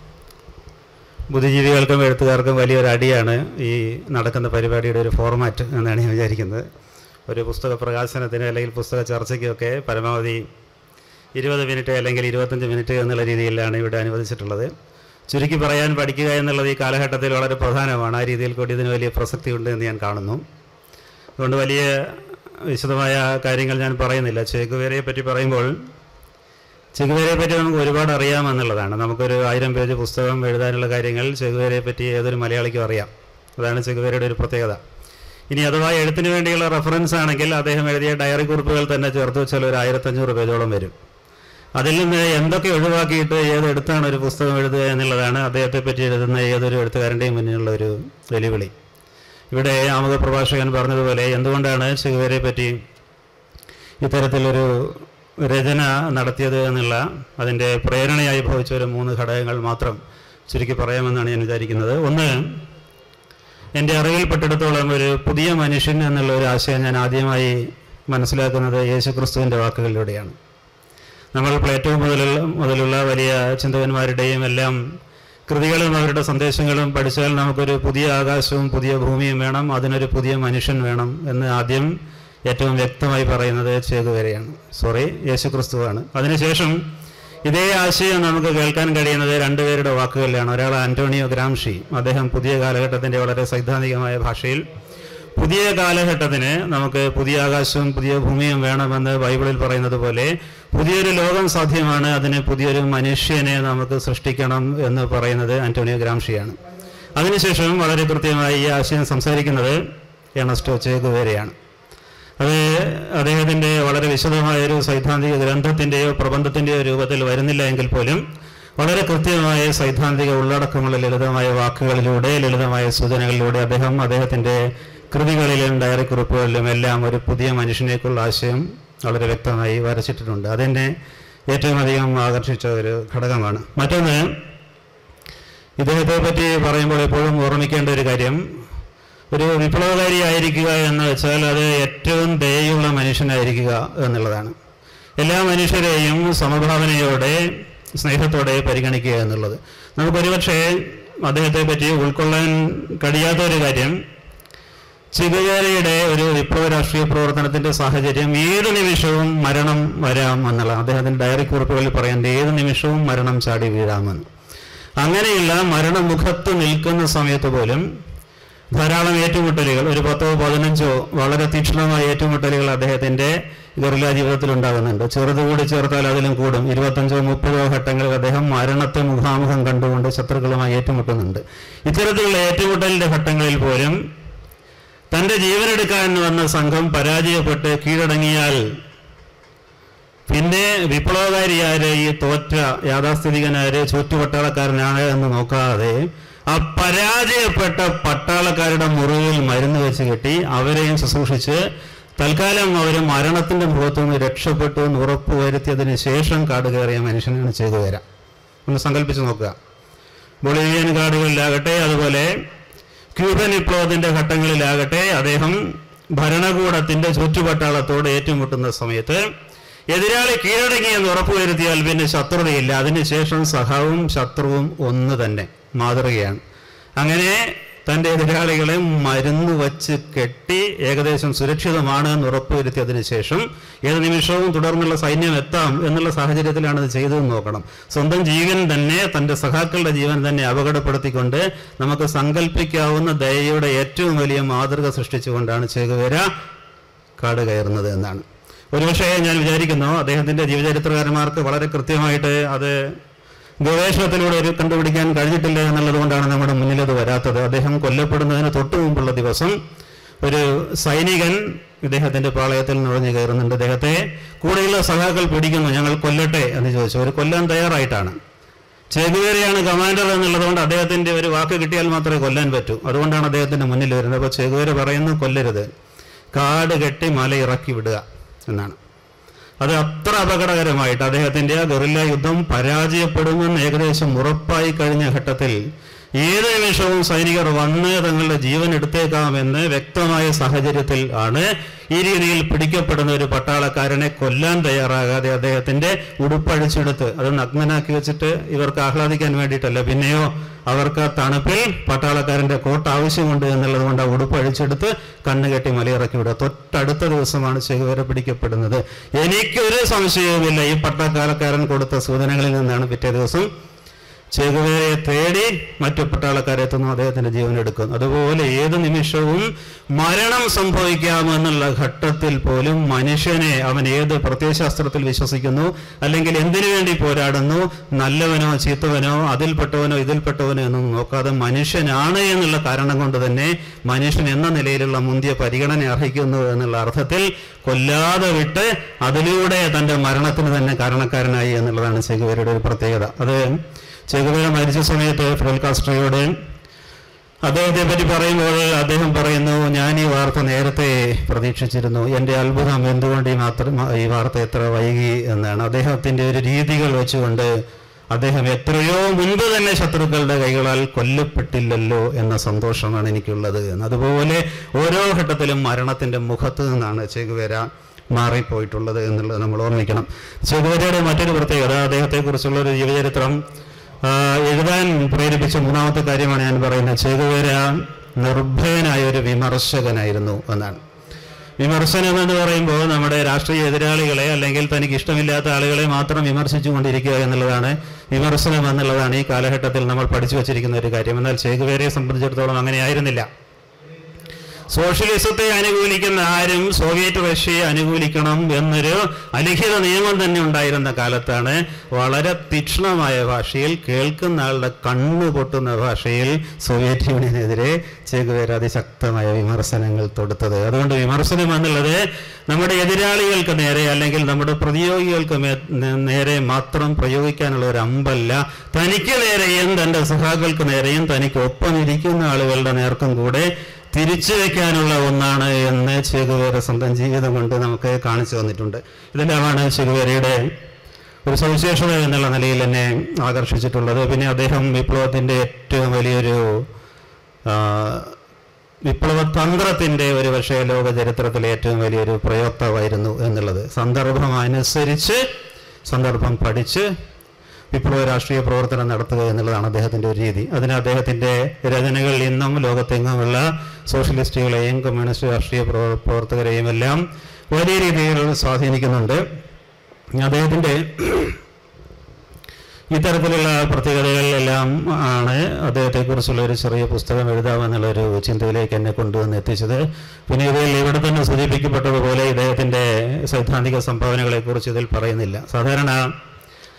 ബുദ്ധിജീവികൾക്കും എഴുത്തുകാർക്കും വലിയൊരു അടിയാണ് ഈ നടക്കുന്ന പരിപാടിയുടെ ഒരു ഫോർമാറ്റ് എന്നാണ് ഞാൻ വിചാരിക്കുന്നത് ഒരു പുസ്തക പ്രകാശനത്തിന് അല്ലെങ്കിൽ പുസ്തക ചർച്ചയ്ക്കൊക്കെ പരമാവധി ഇരുപത് മിനിറ്റ് അല്ലെങ്കിൽ ഇരുപത്തഞ്ച് മിനിറ്റ് എന്നുള്ള രീതിയിലാണ് ഇവിടെ അനുവദിച്ചിട്ടുള്ളത് ചുരുക്കി പറയാൻ പഠിക്കുക എന്നുള്ളത് ഈ കാലഘട്ടത്തിൽ വളരെ പ്രധാനമാണ് ആ രീതിയിൽ കൂടി ഇതിന് വലിയ പ്രസക്തി ഉണ്ട് എന്ന് ഞാൻ കാണുന്നു അതുകൊണ്ട് വലിയ വിശദമായ കാര്യങ്ങൾ ഞാൻ പറയുന്നില്ല ചേക്കുവേരയെ പറ്റി പറയുമ്പോൾ ചെഗുവേരയെ പറ്റി നമുക്ക് ഒരുപാട് അറിയാമെന്നുള്ളതാണ് നമുക്കൊരു ആയിരം പേജ് പുസ്തകം എഴുതാനുള്ള കാര്യങ്ങൾ ചെഗുവേരയെ പറ്റി ഏതൊരു മലയാളിക്കും അറിയാം അതാണ് ചെഗുവേരയുടെ ഒരു പ്രത്യേകത ഇനി അഥവാ എഴുത്തിന് വേണ്ടിയുള്ള റെഫറൻസ് ആണെങ്കിൽ അദ്ദേഹം എഴുതിയ ഡയറി കുറിപ്പുകൾ തന്നെ ചേർത്ത് വെച്ചാൽ ഒരു ആയിരത്തഞ്ഞൂറ് പേജോളം വരും അതിൽ നിന്ന് എന്തൊക്കെ ഒഴിവാക്കിയിട്ട് ഏത് എടുത്താണ് ഒരു പുസ്തകം എഴുതുക എന്നുള്ളതാണ് അദ്ദേഹത്തെ പറ്റി എഴുതുന്ന ഏതൊരു എഴുത്തുകാരൻ്റെയും മുന്നിലുള്ള ഒരു വെല്ലുവിളി ഇവിടെ ആമുഖ പ്രഭാഷകൻ പറഞ്ഞതുപോലെ എന്തുകൊണ്ടാണ് ചെഗുവേരയെ പറ്റി ഇത്തരത്തിലൊരു രചന നടത്തിയത് എന്നുള്ള അതിൻ്റെ പ്രേരണയായി ഭവിച്ച ഒരു മൂന്ന് ഘടകങ്ങൾ മാത്രം ചുരുക്കി പറയാമെന്നാണ് ഞാൻ വിചാരിക്കുന്നത് ഒന്ന് എൻ്റെ അറിവിൽപ്പെട്ടിടത്തോളം ഒരു പുതിയ മനുഷ്യൻ എന്നുള്ള ഒരു ആശയം ഞാൻ ആദ്യമായി മനസ്സിലാക്കുന്നത് യേശുക്രിസ്തുവിൻ്റെ വാക്കുകളിലൂടെയാണ് നമ്മൾ പ്ലേറ്റോ മുതലുള്ള മുതലുള്ള വലിയ ചിന്തകന്മാരുടെയും എല്ലാം കൃതികളും അവരുടെ സന്ദേശങ്ങളും പഠിച്ചാൽ നമുക്കൊരു പുതിയ ആകാശവും പുതിയ ഭൂമിയും വേണം അതിനൊരു പുതിയ മനുഷ്യൻ വേണം എന്ന് ആദ്യം ഏറ്റവും വ്യക്തമായി പറയുന്നത് ചേകുവരെയാണ് സോറി യേശുക്രിസ്തുവാണ് അതിനുശേഷം ഇതേ ആശയം നമുക്ക് കേൾക്കാൻ കഴിയുന്നത് രണ്ടുപേരുടെ വാക്കുകളിലാണ് ഒരാൾ ആന്റോണിയോ ഗ്രാംഷി അദ്ദേഹം പുതിയ കാലഘട്ടത്തിൻ്റെ വളരെ സൈദ്ധാന്തികമായ ഭാഷയിൽ പുതിയ കാലഘട്ടത്തിന് നമുക്ക് പുതിയ ആകാശവും പുതിയ ഭൂമിയും വേണമെന്ന് ബൈബിളിൽ പറയുന്നത് പോലെ പുതിയൊരു ലോകം സാധ്യമാണ് അതിന് പുതിയൊരു മനുഷ്യനെ നമുക്ക് സൃഷ്ടിക്കണം എന്ന് പറയുന്നത് ആന്റോണിയോ ഗ്രാംഷിയാണ് അതിനുശേഷം വളരെ കൃത്യമായി ഈ ആശയം സംസാരിക്കുന്നത് എണസ്റ്റോ ചേകുവേരയാണ് അത് അദ്ദേഹത്തിൻ്റെ വളരെ വിശദമായ ഒരു സൈദ്ധാന്തിക ഗ്രന്ഥത്തിൻ്റെയോ പ്രബന്ധത്തിൻ്റെയോ രൂപത്തിൽ വരുന്നില്ല എങ്കിൽ പോലും വളരെ കൃത്യമായ സൈദ്ധാന്തിക ഉള്ളടക്കമുള്ള ലളിതമായ വാക്കുകളിലൂടെ ലളിതമായ സൂചനകളിലൂടെ അദ്ദേഹം അദ്ദേഹത്തിൻ്റെ കൃതികളിലും ഡയറി കുറിപ്പുകളിലും എല്ലാം ഒരു പുതിയ മനുഷ്യനേക്കുള്ള ആശയം വളരെ വ്യക്തമായി വരച്ചിട്ടുണ്ട് അതെന്നെ ഏറ്റവും അധികം ആകർഷിച്ച ഒരു ഘടകമാണ് മറ്റൊന്ന് ഇദ്ദേഹത്തെ പറ്റി പറയുമ്പോൾ എപ്പോഴും ഓർമ്മിക്കേണ്ട ഒരു കാര്യം ഒരു വിപ്ലവകാരി ആയിരിക്കുക എന്ന് വെച്ചാൽ അത് ഏറ്റവും ദയുള്ള മനുഷ്യനായിരിക്കുക എന്നുള്ളതാണ് എല്ലാ മനുഷ്യരെയും സമഭാവനയോടെ സ്നേഹത്തോടെ പരിഗണിക്കുക എന്നുള്ളത് നമുക്കൊരുപക്ഷെ അദ്ദേഹത്തെ പറ്റി ഉൾക്കൊള്ളാൻ കഴിയാത്ത ഒരു കാര്യം ചികചേരയുടെ ഒരു വിപ്ലവ രാഷ്ട്രീയ പ്രവർത്തനത്തിന്റെ സാഹചര്യം ഏത് നിമിഷവും മരണം വരാം എന്നുള്ള അദ്ദേഹത്തിന്റെ ഡയറി കുറിപ്പുകളിൽ പറയുന്നത് ഏത് നിമിഷവും മരണം ചാടി വീഴാമെന്ന് അങ്ങനെയുള്ള മരണമുഖത്ത് നിൽക്കുന്ന സമയത്ത് പോലും ധാരാളം ഏറ്റുമുട്ടലുകൾ ഒരു പത്തോ പതിനഞ്ചോ വളരെ തീക്ഷ്ണമായ ഏറ്റുമുട്ടലുകൾ അദ്ദേഹത്തിന്റെ ഗറില്ല ജീവിതത്തിൽ ഉണ്ടാകുന്നുണ്ട് ചെറുതുകൂടി ചേർത്താൽ അതിലും കൂടും ഇരുപത്തഞ്ചോ മുപ്പതോ ഘട്ടങ്ങളിൽ അദ്ദേഹം മരണത്തെ മുഖാമുഖം കണ്ടുകൊണ്ട് ശത്രുക്കളുമായി ഏറ്റുമുട്ടുന്നുണ്ട് ഇത്തരത്തിലുള്ള ഏറ്റുമുട്ടലിന്റെ ഘട്ടങ്ങളിൽ പോലും തന്റെ ജീവനെടുക്കാൻ വന്ന സംഘം പരാജയപ്പെട്ട് കീഴടങ്ങിയാൽ പിന്നെ വിപ്ലവകാരിയാര് ഈ തോറ്റ യാഥാസ്ഥിതികനാര് ചുറ്റുപട്ടാളക്കാരനാണ് എന്ന് നോക്കാതെ ആ പരാജയപ്പെട്ട പട്ടാളക്കാരുടെ മുറിവിൽ മരുന്ന് വെച്ച് കെട്ടി അവരെയും ശുശ്രൂഷിച്ച് തൽക്കാലം അവർ മരണത്തിന്റെ മുഖത്തു നിന്ന് രക്ഷപ്പെട്ടു എന്ന് ഉറപ്പുവരുത്തിയതിന് ശേഷം കാട് കയറിയ മനുഷ്യനാണ് ചെയ്തു വരാം ഒന്ന് സങ്കല്പിച്ച് നോക്കുക ബൊളീവിയൻ കാടുകളിലാകട്ടെ അതുപോലെ ക്യൂബൻ വിപ്ലവത്തിന്റെ ഘട്ടങ്ങളിലാകട്ടെ അദ്ദേഹം ഭരണകൂടത്തിന്റെ ചുറ്റുപട്ടാളത്തോട് ഏറ്റുമുട്ടുന്ന സമയത്ത് എതിരാളി കീഴടങ്ങി എന്ന് ഉറപ്പുവരുത്തിയാൽ പിന്നെ ശത്രുതയില്ല അതിനുശേഷം സഹാവും ശത്രുവും ഒന്ന് തന്നെ മാതൃകയാണ് അങ്ങനെ തൻ്റെ എതിരാളികളെ മരുന്ന് വച്ച് കെട്ടി ഏകദേശം സുരക്ഷിതമാണ് എന്ന് ഉറപ്പുവരുത്തിയതിനു ശേഷം ഏത് നിമിഷവും തുടർന്നുള്ള സൈന്യം എത്താം എന്നുള്ള സാഹചര്യത്തിലാണ് ഇത് ചെയ്തതെന്ന് നോക്കണം സ്വന്തം ജീവൻ തന്നെ തൻ്റെ സഖാക്കളുടെ ജീവൻ തന്നെ അപകടപ്പെടുത്തിക്കൊണ്ട് നമുക്ക് സങ്കല്പിക്കാവുന്ന ദയയുടെ ഏറ്റവും വലിയ മാതൃക സൃഷ്ടിച്ചുകൊണ്ടാണ് ചേകുവേര കാട് കയറുന്നത് എന്നാണ് ഒരുപക്ഷേ ഞാൻ വിചാരിക്കുന്നു അദ്ദേഹത്തിൻ്റെ ജീവചരിത്രകാരന്മാർക്ക് വളരെ കൃത്യമായിട്ട് അത് ഗവേഷണത്തിലൂടെ ഒരു കണ്ടുപിടിക്കാൻ കഴിഞ്ഞിട്ടില്ല എന്നുള്ളത് കൊണ്ടാണ് നമ്മുടെ മുന്നിൽ അത് വരാത്തത് അദ്ദേഹം കൊല്ലപ്പെടുന്നതിന് തൊട്ടു മുമ്പുള്ള ദിവസം ഒരു സൈനികൻ ഇദ്ദേഹത്തിന്റെ പാളയത്തിൽ നുഴഞ്ഞു കയറുന്നുണ്ട് അദ്ദേഹത്തെ കൂടെയുള്ള സഖാക്കൾ പിടിക്കുന്നു ഞങ്ങൾ കൊല്ലട്ടെ എന്ന് ചോദിച്ചു ഒരു കൊല്ലാൻ തയ്യാറായിട്ടാണ് ചേകുവേരയാണ് കമാൻഡർ എന്നുള്ളത് കൊണ്ട് അദ്ദേഹത്തിന്റെ ഒരു വാക്ക് കിട്ടിയാൽ മാത്രമേ കൊല്ലാൻ പറ്റൂ അതുകൊണ്ടാണ് അദ്ദേഹത്തിന്റെ മുന്നിൽ വരുന്നത് അപ്പോൾ ചേകുവേര പറയുന്നു കൊല്ലരുത് കാട് കെട്ടി മല ഇറക്കി വിടുക എന്നാണ് അത് അത്ര അപകടകരമായിട്ട് അദ്ദേഹത്തിന്റെ ആ ഗറില്ല യുദ്ധം പരാജയപ്പെടുമെന്ന് ഏകദേശം ഉറപ്പായി കഴിഞ്ഞ ഘട്ടത്തിൽ ഏത് നിമിഷവും സൈനികർ വന്ന് തങ്ങളുടെ ജീവൻ എടുത്തേക്കാമെന്ന് വ്യക്തമായ സാഹചര്യത്തിൽ ആണ് ഈ രീതിയിൽ പിടിക്കപ്പെടുന്ന ഒരു പട്ടാളക്കാരനെ കൊല്ലാൻ തയ്യാറാകാതെ അദ്ദേഹത്തിന്റെ ഉടുപ്പഴിച്ചെടുത്ത് അത് നഗ്നനാക്കി വെച്ചിട്ട് ഇവർക്ക് ആഹ്ലാദിക്കാൻ വേണ്ടിയിട്ടല്ല പിന്നെയോ അവർക്ക് ആ തണുപ്പിൽ പട്ടാളക്കാരന്റെ കോട്ട് ആവശ്യമുണ്ട് എന്നുള്ളത് കൊണ്ട് ആ ഉടുപ്പ് അഴിച്ചെടുത്ത് കണ്ണുകെട്ടി മലയിറക്കി വിടുക തൊട്ടടുത്ത ദിവസമാണ് ചെകുവേര പിടിക്കപ്പെടുന്നത് എനിക്കൊരു സംശയവുമില്ല ഈ പട്ടാളക്കാരൻ കൊടുത്ത സൂചനകളിൽ നിന്നാണ് പിറ്റേ ദിവസം ചെകുവേരയെ തേടി മറ്റു പട്ടാളക്കാരെത്തുന്നു അദ്ദേഹത്തിന്റെ ജീവൻ എടുക്കും അതുപോലെ ഏത് നിമിഷവും മരണം സംഭവിക്കാമെന്നുള്ള ഘട്ടത്തിൽ പോലും മനുഷ്യനെ അവൻ ഏത് പ്രത്യയശാസ്ത്രത്തിൽ വിശ്വസിക്കുന്നു അല്ലെങ്കിൽ എന്തിനു വേണ്ടി പോരാടുന്നു നല്ലവനോ ചീത്തവനോ അതിൽപ്പെട്ടവനോ ഇതിൽപ്പെട്ടവനോ എന്നൊന്നും നോക്കാതെ മനുഷ്യനാണ് എന്നുള്ള കാരണം കൊണ്ട് തന്നെ മനുഷ്യൻ എന്ന നിലയിലുള്ള മുന്തിയ പരിഗണന അർഹിക്കുന്നു എന്നുള്ള അർത്ഥത്തിൽ കൊല്ലാതെ വിട്ട് അതിലൂടെ തന്റെ മരണത്തിന് തന്നെ കാരണക്കാരനായി എന്നുള്ളതാണ് ചെകുവേരയുടെ ഒരു പ്രത്യേകത അത് ചെകുവേര മരിച്ച സമയത്ത് ഫിഡൽ കാസ്ട്രോയോട് അദ്ദേഹത്തെ പറ്റി പറയുമ്പോൾ അദ്ദേഹം പറയുന്നു ഞാൻ ഈ വാർത്ത നേരത്തെ പ്രതീക്ഷിച്ചിരുന്നു എൻ്റെ അത്ഭുതം എന്തുകൊണ്ട് ഈ മാത്രം ഈ വാർത്ത എത്ര വൈകി എന്നാണ് അദ്ദേഹത്തിൻ്റെ ഒരു രീതികൾ വെച്ചുകൊണ്ട് അദ്ദേഹം എത്രയോ മുൻപ് തന്നെ ശത്രുക്കളുടെ കൈകളാൽ കൊല്ലപ്പെട്ടില്ലല്ലോ എന്ന സന്തോഷമാണ് എനിക്കുള്ളത് എന്ന് അതുപോലെ ഓരോ ഘട്ടത്തിലും മരണത്തിൻ്റെ മുഖത്ത് നിന്നാണ് ചെകുവേര മാറിപ്പോയിട്ടുള്ളത് എന്നുള്ളത് നമ്മൾ ഓർമ്മിക്കണം ചെകുവേരയുടെ മറ്റൊരു പ്രത്യേകത അദ്ദേഹത്തെക്കുറിച്ചുള്ള ഒരു ജീവചരിത്രം ആ, എഴുതാൻ പ്രേരിപ്പിച്ച മൂന്നാമത്തെ കാര്യമാണ് ഞാൻ പറയുന്നത് ചെകുവേര നിർഭയനായ ഒരു വിമർശകനായിരുന്നു എന്നാണ് വിമർശനം എന്ന് പറയുമ്പോൾ നമ്മുടെ രാഷ്ട്രീയ എതിരാളികളെ അല്ലെങ്കിൽ തനിക്ക് ഇഷ്ടമില്ലാത്ത ആളുകളെ മാത്രം വിമർശിച്ചു കൊണ്ടിരിക്കുക എന്നുള്ളതാണ് വിമർശനം എന്നുള്ളതാണ് ഈ കാലഘട്ടത്തിൽ നമ്മൾ പഠിച്ചു വച്ചിരിക്കുന്ന ഒരു കാര്യം എന്നാൽ ചേകുവേരയെ സംബന്ധിച്ചിടത്തോളം അങ്ങനെയായിരുന്നില്ല സോഷ്യലിസത്തെ അനുകൂലിക്കുന്ന ആരും സോവിയറ്റ് റഷ്യയെ അനുകൂലിക്കണം എന്നൊരു അലിഖിത നിയമം തന്നെ ഉണ്ടായിരുന്ന കാലത്താണ് വളരെ തീക്ഷ്ണമായ ഭാഷയിൽ കേൾക്കുന്ന ആളുടെ കണ്ണു പൊട്ടുന്ന ഭാഷയിൽ സോവിയറ്റ് യൂണിയനെതിരെ ചെകുവേര അതിശക്തമായ വിമർശനങ്ങൾ തൊടുത്തത് അതുകൊണ്ട് വിമർശനം എന്നുള്ളത് നമ്മുടെ എതിരാളികൾക്ക് നേരെ അല്ലെങ്കിൽ നമ്മുടെ പ്രതിയോഗികൾക്ക് മേ- നേ- നേരെ മാത്രം പ്രയോഗിക്കാനുള്ള ഒരു അമ്പല്ല തനിക്ക് നേരെയും തൻ്റെ സഹാക്കൾക്ക് നേരെയും തനിക്ക് ഒപ്പം ഇരിക്കുന്ന ആളുകളുടെ നേർക്കും കൂടെ തിരിച്ചു വെക്കാനുള്ള ഒന്നാണ് എന്ന് ചെകുവേര സ്വന്തം ജീവിതം കൊണ്ട് നമുക്ക് കാണിച്ചു തന്നിട്ടുണ്ട് ഇതെല്ലാമാണ് ചെകുവേരയുടെ ഒരു സവിശേഷത എന്നുള്ള നിലയിൽ എന്നെ ആകർഷിച്ചിട്ടുള്ളത് പിന്നെ അദ്ദേഹം വിപ്ലവത്തിൻ്റെ ഏറ്റവും വലിയൊരു ആ, വിപ്ലവ തന്ത്രത്തിൻ്റെ ഒരു പക്ഷേ ലോക ചരിത്രത്തിലെ ഏറ്റവും വലിയൊരു പ്രയോക്താവായിരുന്നു എന്നുള്ളത് സന്ദർഭം അനുസരിച്ച് സന്ദർഭം പഠിച്ച് വിപ്ലവ രാഷ്ട്രീയ പ്രവർത്തനം നടത്തുക എന്നുള്ളതാണ് അദ്ദേഹത്തിൻ്റെ ഒരു രീതി അതിന് അദ്ദേഹത്തിൻ്റെ രചനകൾ ഇന്നും ലോകത്തെങ്ങുമുള്ള സോഷ്യലിസ്റ്റുകളെയും കമ്മ്യൂണിസ്റ്റ് രാഷ്ട്രീയ പ്രവ- പ്രവർത്തകരെയും എല്ലാം വലിയ രീതിയിൽ സ്വാധീനിക്കുന്നുണ്ട് അദ്ദേഹത്തിൻ്റെ ഇത്തരത്തിലുള്ള പ്രത്യേകതകളിലെല്ലാം ആണ് അദ്ദേഹത്തെക്കുറിച്ചുള്ള ഒരു ചെറിയ പുസ്തകം എഴുതാമെന്നുള്ള ഒരു ചിന്തയിലേക്ക് എന്നെ കൊണ്ടുവന്ന് എത്തിച്ചത് പിന്നെ ഇതിൽ ഇവിടെ തന്നെ സൂചിപ്പിക്കപ്പെട്ടതുപോലെ ഇദ്ദേഹത്തിൻ്റെ സൈദ്ധാന്തിക സംഭാവനകളെക്കുറിച്ച് ഇതിൽ പറയുന്നില്ല സാധാരണ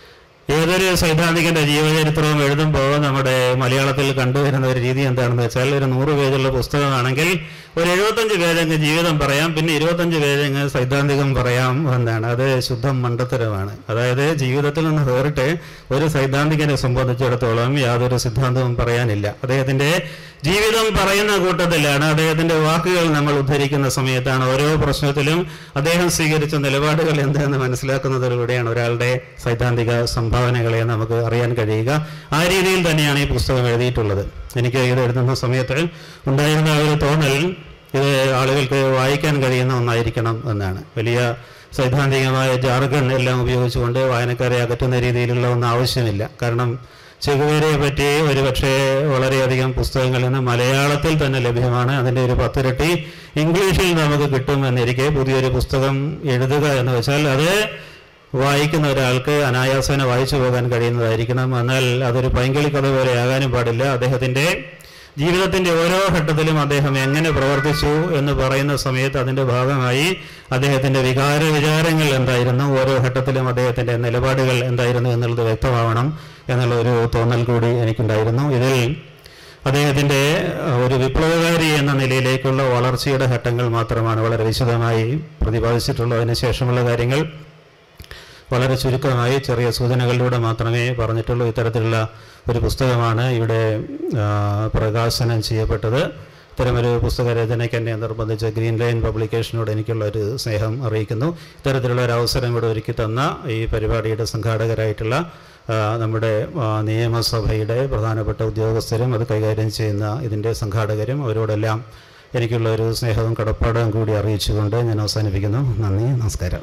ഏതൊരു സൈദ്ധാന്തികന്റെ ജീവചരിത്രവും എഴുതുമ്പോൾ നമ്മുടെ മലയാളത്തിൽ കണ്ടുവരുന്ന ഒരു രീതി എന്താണെന്ന് വെച്ചാൽ ഒരു നൂറ് പേജുള്ള പുസ്തകമാണെങ്കിൽ ഒരു എഴുപത്തഞ്ച് പേജങ്ങ് ജീവിതം പറയാം പിന്നെ ഇരുപത്തഞ്ച് പേജങ്ങ് സൈദ്ധാന്തികം പറയാം എന്നാണ് അത് ശുദ്ധം മണ്ടത്തരമാണ് അതായത് ജീവിതത്തിൽ നിന്ന് വേറിട്ട് ഒരു സൈദ്ധാന്തികനെ സംബന്ധിച്ചിടത്തോളം യാതൊരു സിദ്ധാന്തവും പറയാനില്ല അദ്ദേഹത്തിന്റെ ജീവിതം പറയുന്ന കൂട്ടത്തിലാണ് അദ്ദേഹത്തിന്റെ വാക്കുകൾ നമ്മൾ ഉദ്ധരിക്കുന്ന സമയത്താണ് ഓരോ പ്രശ്നത്തിലും അദ്ദേഹം സ്വീകരിച്ച നിലപാടുകൾ എന്താണെന്ന് മനസ്സിലാക്കുന്നതിലൂടെയാണ് ഒരാളുടെ സൈദ്ധാന്തിക സംഭാവനകളെ നമുക്ക് അറിയാൻ കഴിയുക ആ രീതിയിൽ തന്നെയാണ് ഈ പുസ്തകം എഴുതിയിട്ടുള്ളത് എനിക്ക് ഇത് എഴുതുന്ന സമയത്ത് ഉണ്ടായിരുന്ന ഒരു തോന്നൽ ഇത് ആളുകൾക്ക് വായിക്കാൻ കഴിയുന്ന ഒന്നായിരിക്കണം എന്നാണ് വലിയ സൈദ്ധാന്തികമായ ജാർഗൺ എല്ലാം ഉപയോഗിച്ചുകൊണ്ട് വായനക്കാരെ അകറ്റുന്ന രീതിയിലുള്ള ഒന്നും ആവശ്യമില്ല കാരണം ചെകുവേരയെ പറ്റി ഒരുപക്ഷെ വളരെയധികം പുസ്തകങ്ങൾ ഇന്ന് മലയാളത്തിൽ തന്നെ ലഭ്യമാണ് അതിൻ്റെ ഒരു പത്തിരട്ടി ഇംഗ്ലീഷിൽ നമുക്ക് കിട്ടും എന്നിരിക്കെ പുതിയൊരു പുസ്തകം എഴുതുക എന്ന് വെച്ചാൽ അത് വായിക്കുന്ന ഒരാൾക്ക് അനായാസേന വായിച്ചു പോകാൻ കഴിയുന്നതായിരിക്കണം എന്നാൽ അതൊരു പൈങ്കിളി കഥ പോലെ ആകാനും പാടില്ല അദ്ദേഹത്തിൻ്റെ ജീവിതത്തിന്റെ ഓരോ ഘട്ടത്തിലും അദ്ദേഹം എങ്ങനെ പ്രവർത്തിച്ചു എന്ന് പറയുന്ന സമയത്ത് അതിന്റെ ഭാഗമായി അദ്ദേഹത്തിന്റെ വികാര വിചാരങ്ങൾ എന്തായിരുന്നു ഓരോ ഘട്ടത്തിലും അദ്ദേഹത്തിന്റെ നിലപാടുകൾ എന്തായിരുന്നു എന്നുള്ളത് വ്യക്തമാവണം എന്നുള്ള ഒരു തോന്നൽ കൂടി എനിക്കുണ്ടായിരുന്നു ഇതിൽ അദ്ദേഹത്തിന്റെ അഹ്, ഒരു വിപ്ലവകാരി എന്ന നിലയിലേക്കുള്ള വളർച്ചയുടെ ഘട്ടങ്ങൾ മാത്രമാണ് വളരെ വിശദമായി പ്രതിപാദിച്ചിട്ടുള്ളത് അതിനുശേഷമുള്ള കാര്യങ്ങൾ വളരെ ചുരുക്കമായി ചെറിയ സൂചനകളിലൂടെ മാത്രമേ പറഞ്ഞിട്ടുള്ളൂ ഇത്തരത്തിലുള്ള ഒരു പുസ്തകമാണ് ഇവിടെ ആ, പ്രകാശനം ചെയ്യപ്പെട്ടത് ഇത്തരമൊരു പുസ്തക രചനയ്ക്ക് എന്നെ നിർബന്ധിച്ച ഗ്രീൻ ലൈൻ പബ്ലിക്കേഷനോട് എനിക്കുള്ള ഒരു സ്നേഹം അറിയിക്കുന്നു ഇത്തരത്തിലുള്ള ഒരു അവസരം ഇവിടെ ഒരുക്കി തന്ന ഈ പരിപാടിയുടെ സംഘാടകരായിട്ടുള്ള ആ, നമ്മുടെ ആ, നിയമസഭയുടെ പ്രധാനപ്പെട്ട ഉദ്യോഗസ്ഥരും അത് കൈകാര്യം ചെയ്യുന്ന ഇതിൻ്റെ സംഘാടകരും അവരോടെല്ലാം എനിക്കുള്ള ഒരു സ്നേഹവും കടപ്പാടും കൂടി അറിയിച്ചുകൊണ്ട് ഞാൻ അവസാനിപ്പിക്കുന്നു നന്ദി നമസ്കാരം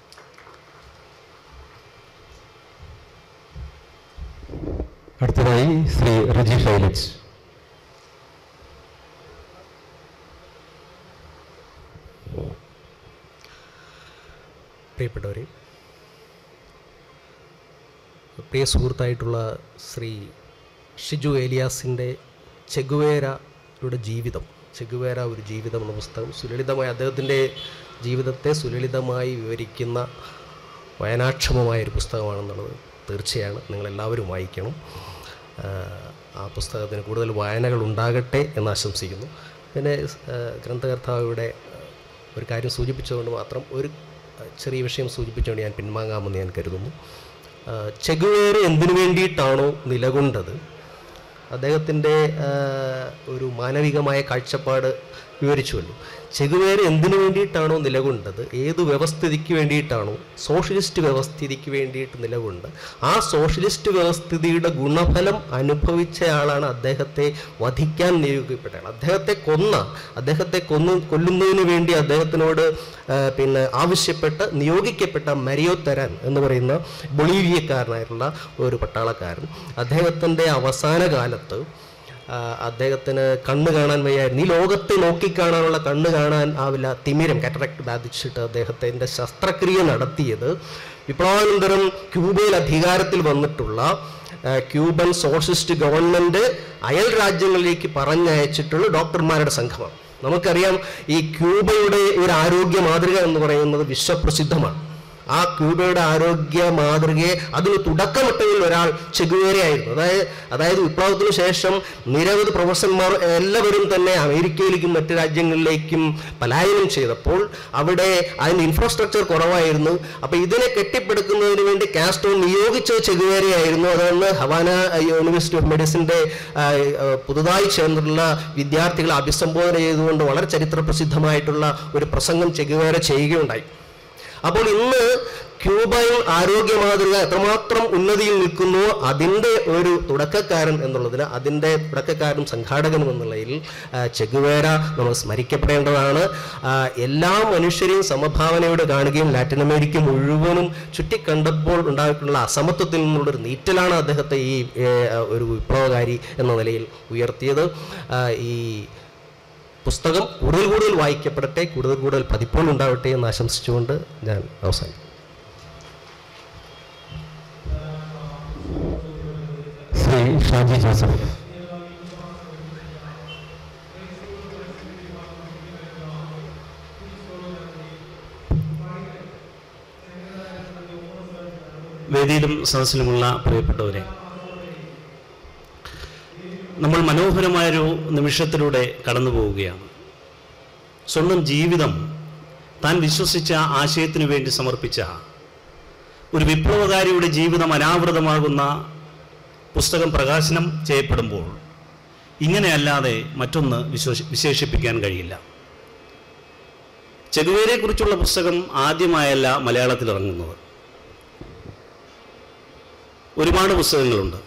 അടുത്തതായി ശ്രീ റജി ശൈലജ്
പ്രിയപ്പെട്ടവരെ പ്രിയ സുഹൃത്തായിട്ടുള്ള ശ്രീ ഷിജു ഏലിയാസിൻ്റെ ചെഗുവേരയുടെ ജീവിതം ചെഗുവേര ഒരു ജീവിതം എന്ന പുസ്തകം സുലളിതമായ അദ്ദേഹത്തിൻ്റെ ജീവിതത്തെ സുലളിതമായി വിവരിക്കുന്ന വയനാക്ഷമമായ ഒരു പുസ്തകമാണെന്നുള്ളത് തീർച്ചയാണ് നിങ്ങളെല്ലാവരും വായിക്കണം ആഹ് ആ പുസ്തകത്തിന് കൂടുതൽ വായനകൾ ഉണ്ടാകട്ടെ എന്ന് ആശംസിക്കുന്നു പിന്നെ ആഹ് ഗ്രന്ഥകർത്താവിടെ ഒരു കാര്യം സൂചിപ്പിച്ചതുകൊണ്ട് മാത്രം ഒരു അഹ് ചെറിയ വിഷയം സൂചിപ്പിച്ചുകൊണ്ട് ഞാൻ പിൻവാങ്ങാമെന്ന് ഞാൻ കരുതുന്നു ആഹ് ചെഗുവേര എന്തിനു വേണ്ടിയിട്ടാണോ നിലകൊണ്ടത് അദ്ദേഹത്തിൻ്റെ ആഹ് ഒരു മാനവികമായ കാഴ്ചപ്പാട് വിവരിച്ചുവല്ലോ ചെഗുവേര എന്തിനു വേണ്ടിയിട്ടാണോ നിലകൊണ്ടത് ഏത് വ്യവസ്ഥിതിക്ക് വേണ്ടിയിട്ടാണോ സോഷ്യലിസ്റ്റ് വ്യവസ്ഥിതിക്ക് വേണ്ടിയിട്ട് നിലകൊണ്ട് ആ സോഷ്യലിസ്റ്റ് വ്യവസ്ഥിതിയുടെ ഗുണഫലം അനുഭവിച്ചയാളാണ് അദ്ദേഹത്തെ വധിക്കാൻ നിയോഗിക്കപ്പെട്ട ആൾ അദ്ദേഹത്തെ കൊന്ന അദ്ദേഹത്തെ കൊന്നു കൊല്ലുന്നതിന് വേണ്ടി അദ്ദേഹത്തിനോട് ആ, പിന്നെ ആവശ്യപ്പെട്ട് നിയോഗിക്കപ്പെട്ട മരിയോ തരാൻ എന്ന് പറയുന്ന ബൊളീവിയക്കാരനായിട്ടുള്ള ഒരു പട്ടാളക്കാരൻ അദ്ദേഹത്തിൻ്റെ അവസാന കാലത്ത് ആ, അദ്ദേഹത്തിന് കണ്ണ് കാണാൻ വയ്യായിരുന്നു ഈ ലോകത്തെ നോക്കിക്കാണാനുള്ള കണ്ണ് കാണാൻ ആവില്ല തിമിരം കാറ്ററാക്ട് ബാധിച്ചിട്ട് അദ്ദേഹത്തിൻ്റെ ശസ്ത്രക്രിയ നടത്തിയത് വിപ്ലവാനന്തരം ക്യൂബയിൽ അധികാരത്തിൽ വന്നിട്ടുള്ള ആ, ക്യൂബൻ സോഷ്യലിസ്റ്റ് ഗവൺമെൻറ് അയൽ രാജ്യങ്ങളിലേക്ക് പറഞ്ഞയച്ചിട്ടുള്ള ഡോക്ടർമാരുടെ സംഘമാണ് നമുക്കറിയാം ഈ ക്യൂബയുടെ ഒരു ആരോഗ്യ മാതൃക എന്ന് പറയുന്നത് വിശ്വപ്രസിദ്ധമാണ് ആ ക്യൂബയുടെ ആരോഗ്യ മാതൃകയെ അതിന് തുടക്കമിട്ടതിൽ ഒരാൾ ചെഗുവേരയായിരുന്നു അതായത് അതായത് വിപ്ലവത്തിന് ശേഷം നിരവധി പ്രൊഫസർമാർ എല്ലാവരും തന്നെ അമേരിക്കയിലേക്കും മറ്റ് രാജ്യങ്ങളിലേക്കും പലായനം ചെയ്തപ്പോൾ അവിടെ അതിൻ്റെ ഇൻഫ്രാസ്ട്രക്ചർ കുറവായിരുന്നു അപ്പോൾ ഇതിനെ കെട്ടിപ്പടുക്കുന്നതിന് വേണ്ടി കാസ്ട്രോ നിയോഗിച്ച ചെഗുവേരയായിരുന്നു അതാണ് ഹവാന യൂണിവേഴ്സിറ്റി ഓഫ് മെഡിസിൻ്റെ പുതുതായി ചേർന്നിട്ടുള്ള വിദ്യാർത്ഥികളെ അഭിസംബോധന ചെയ്തുകൊണ്ട് വളരെ ചരിത്ര പ്രസിദ്ധമായിട്ടുള്ള ഒരു പ്രസംഗം ചെഗുവേര ചെയ്യുകയുണ്ടായി അപ്പോൾ ഇന്ന് ക്യൂബയിൽ ആരോഗ്യ മാതൃക എത്രമാത്രം ഉന്നതിയിൽ നിൽക്കുന്നുവോ അതിൻ്റെ ഒരു തുടക്കക്കാരൻ എന്നുള്ളതിന് അതിൻ്റെ തുടക്കക്കാരനും സംഘാടകനും എന്നുള്ളതിൽ ആ, ചെഗുവേര നമ്മൾ സ്മരിക്കപ്പെടേണ്ടതാണ് ആ, എല്ലാ മനുഷ്യരെയും സമഭാവനയോടെ കാണുകയും ലാറ്റിൻ അമേരിക്ക മുഴുവനും ചുറ്റിക്കണ്ടപ്പോൾ ഉണ്ടായിട്ടുള്ള അസമത്വത്തിൽ നിന്നുള്ളൊരു നീറ്റലാണ് അദ്ദേഹത്തെ ഈ ഏ, ഒരു വിപ്ലവകാരി എന്ന നിലയിൽ ഉയർത്തിയത് ആ, ഈ പുസ്തകം കൂടുതൽ കൂടുതൽ വായിക്കപ്പെടട്ടെ കൂടുതൽ കൂടുതൽ പതിപ്പുകൾ ഉണ്ടാവട്ടെ എന്ന് ആശംസിച്ചുകൊണ്ട് ഞാൻ അവസാനിക്കും
ശ്രീ ഷാജി ജോസഫ്
വേദിയിലും സദസ്സിലുമുള്ള പ്രിയപ്പെട്ടവരെ നമ്മൾ മനോഹരമായൊരു നിമിഷത്തിലൂടെ കടന്നു പോവുകയാണ് സ്വന്തം ജീവിതം താൻ വിശ്വസിച്ച ആശയത്തിനു വേണ്ടി സമർപ്പിച്ച ഒരു വിപ്ലവകാരിയുടെ ജീവിതം അനാവൃതമാകുന്ന പുസ്തകം പ്രകാശനം ചെയ്യപ്പെടുമ്പോൾ ഇങ്ങനെയല്ലാതെ മറ്റൊന്ന് വിശ്വസി വിശേഷിപ്പിക്കാൻ കഴിയില്ല ചെഗുവേരെക്കുറിച്ചുള്ള പുസ്തകം ആദ്യമായല്ല മലയാളത്തിൽ ഇറങ്ങുന്നത് ഒരുപാട് പുസ്തകങ്ങളുണ്ട്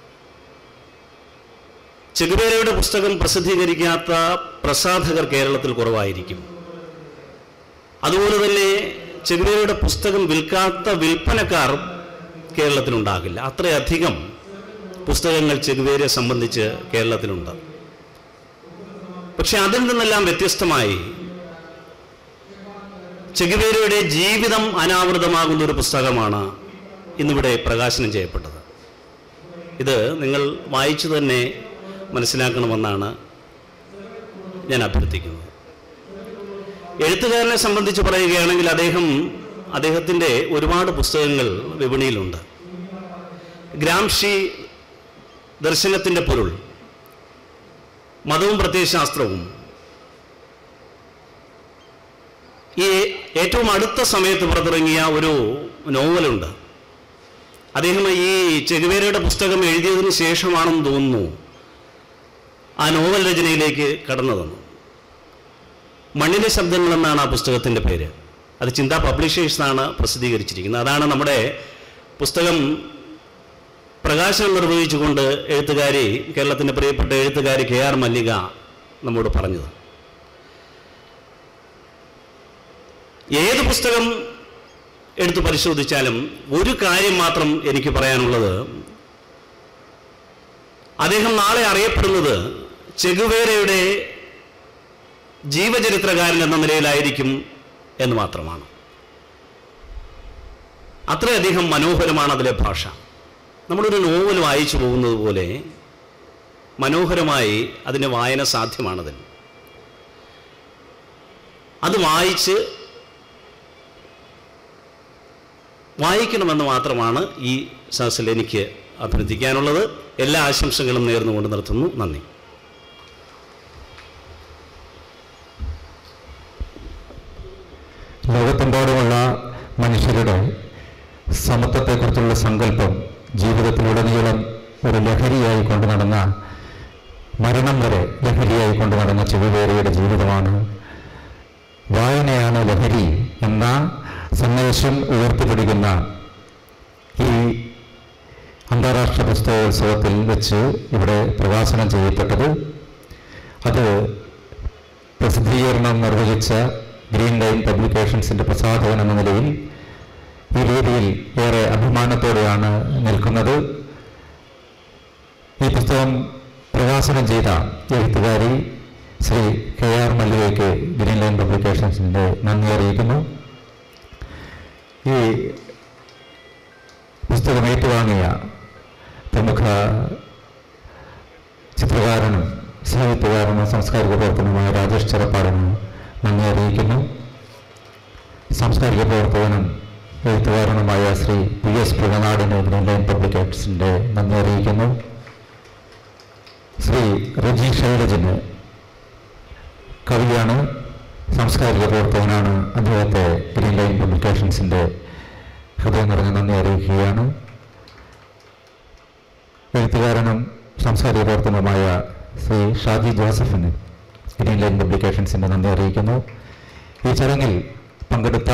ചെഗുവേരയുടെ പുസ്തകം പ്രസിദ്ധീകരിക്കാത്ത പ്രസാധകർ കേരളത്തിൽ കുറവായിരിക്കും അതുപോലെ തന്നെ ചെഗുവേരയുടെ പുസ്തകം വിൽക്കാത്ത വിൽപ്പനക്കാർ കേരളത്തിലുണ്ടാകില്ല അത്രയധികം പുസ്തകങ്ങൾ ചെഗുവേരയെ സംബന്ധിച്ച് കേരളത്തിലുണ്ട് പക്ഷെ അതിൽ നിന്നെല്ലാം വ്യത്യസ്തമായി ചെഗുവേരയുടെ ജീവിതം അനാവൃതമാകുന്ന ഒരു പുസ്തകമാണ് ഇന്നിവിടെ പ്രകാശനം ചെയ്യപ്പെട്ടത് ഇത് നിങ്ങൾ വായിച്ചു തന്നെ മനസ്സിലാക്കണമെന്നാണ് ഞാൻ അഭ്യർത്ഥിക്കുന്നത് എഴുത്തുകാരനെ സംബന്ധിച്ച് പറയുകയാണെങ്കിൽ അദ്ദേഹം അദ്ദേഹത്തിൻ്റെ ഒരുപാട് പുസ്തകങ്ങൾ വിപണിയിലുണ്ട് ഗ്രാംഷി ദർശനത്തിൻ്റെ പൊരുൾ മതവും പ്രത്യയശാസ്ത്രവും ഈ ഏറ്റവും അടുത്ത സമയത്ത് പുറത്തിറങ്ങിയ ഒരു നോവലുണ്ട് അദ്ദേഹം ഈ ചെകുവേരയുടെ പുസ്തകം എഴുതിയതിന് ശേഷമാണെന്ന് തോന്നുന്നു ആ നോവൽ രചനയിലേക്ക് കടന്നതെന്ന് മണ്ണിലെ ശബ്ദങ്ങൾ എന്നാണ് ആ പുസ്തകത്തിൻ്റെ പേര് അത് ചിന്താ പബ്ലിഷേഴ്സാണ് പ്രസിദ്ധീകരിച്ചിരിക്കുന്നത് അതാണ് നമ്മുടെ പുസ്തകം പ്രകാശനം നിർവഹിച്ചുകൊണ്ട് എഴുത്തുകാരി കേരളത്തിൻ്റെ പ്രിയപ്പെട്ട എഴുത്തുകാരി കെ ആർ മല്ലിക നമ്മോട് പറഞ്ഞത് ഏത് പുസ്തകം എടുത്ത് പരിശോധിച്ചാലും ഒരു കാര്യം മാത്രം എനിക്ക് പറയാനുള്ളത് അദ്ദേഹം നാളെ അറിയപ്പെടുന്നത് ചെഗുവേരയുടെ ജീവചരിത്രകാരൻ എന്ന നിലയിലായിരിക്കും എന്ന് മാത്രമാണ് അത്രയധികം മനോഹരമാണ് അതിലെ ഭാഷ നമ്മളൊരു നോവൽ വായിച്ചു പോകുന്നത് പോലെ മനോഹരമായി അതിൻ്റെ വായന സാധ്യമാണതിൽ അത് വായിച്ച് വായിക്കണമെന്ന് മാത്രമാണ് ഈ സദസ്സിൽ എനിക്ക് അഭ്യർത്ഥിക്കാനുള്ളത് എല്ലാ ആശംസകളും നേർന്നുകൊണ്ട് നിർത്തുന്നു നന്ദി
ലോകത്തെമ്പാടുമുള്ള മനുഷ്യരുടെ സമത്വത്തെക്കുറിച്ചുള്ള സങ്കല്പം ജീവിതത്തിലുടനീളം ഒരു ലഹരിയായി കൊണ്ടു നടന്ന മരണം വരെ ലഹരിയായി കൊണ്ടു നടന്ന ചെവിവേരയുടെ ജീവിതമാണ് വായനയാണ് ലഹരി എന്ന സന്ദേശം ഉയർത്തിപ്പിടിക്കുന്ന ഈ അന്താരാഷ്ട്ര പുസ്തകോത്സവത്തിൽ വെച്ച് ഇവിടെ പ്രകാശനം ചെയ്യപ്പെട്ടത് അത് പ്രസിദ്ധീകരണം നിർവഹിച്ച ഗ്രീൻ ലൈൻ പബ്ലിക്കേഷൻസിൻ്റെ പ്രസാധകൻ എന്ന നിലയിൽ ഈ രീതിയിൽ ഏറെ അഭിമാനത്തോടെയാണ് നിൽക്കുന്നത് ഈ പുസ്തകം പ്രകാശനം ചെയ്ത എഴുത്തുകാരി ശ്രീ കെ ആർ മല്ലികയ്ക്ക് ഗ്രീൻ ലൈൻ പബ്ലിക്കേഷൻസിൻ്റെ നന്ദി അറിയിക്കുന്നു ഈ പുസ്തകം ഏറ്റുവാങ്ങിയ പ്രമുഖ ചിത്രകാരനും സാഹിത്യകാരനും സാംസ്കാരിക പ്രവർത്തനവുമായ രാജേഷ് ചെറപ്പാടിന് നന്ദി അറിയിക്കുന്നു സാംസ്കാരിക പ്രവർത്തകനും എഴുത്തുകാരനുമായ ശ്രീ പി എസ് പുഴനാടിന് ഗ്രീൻലൈൻ പബ്ലിക്കേഷൻസിൻ്റെ നന്ദി അറിയിക്കുന്നു ശ്രീ റജി ശൈലജന് കവിയാണ് സാംസ്കാരിക പ്രവർത്തകനാണ് അദ്ദേഹത്തെ ഗ്രീൻലൈൻ പബ്ലിക്കേഷൻസിൻ്റെ ഹൃദയം നിറഞ്ഞ നന്ദി അറിയിക്കുകയാണ് എഴുത്തുകാരനും സാംസ്കാരിക പ്രവർത്തനവുമായ ശ്രീ ഷാജി ജോസഫിന് ഗ്രീൻ ലൈൻ പബ്ലിക്കേഷൻസിൻ്റെ നന്ദി അറിയിക്കുന്നു ഈ ചടങ്ങിൽ പങ്കെടുത്ത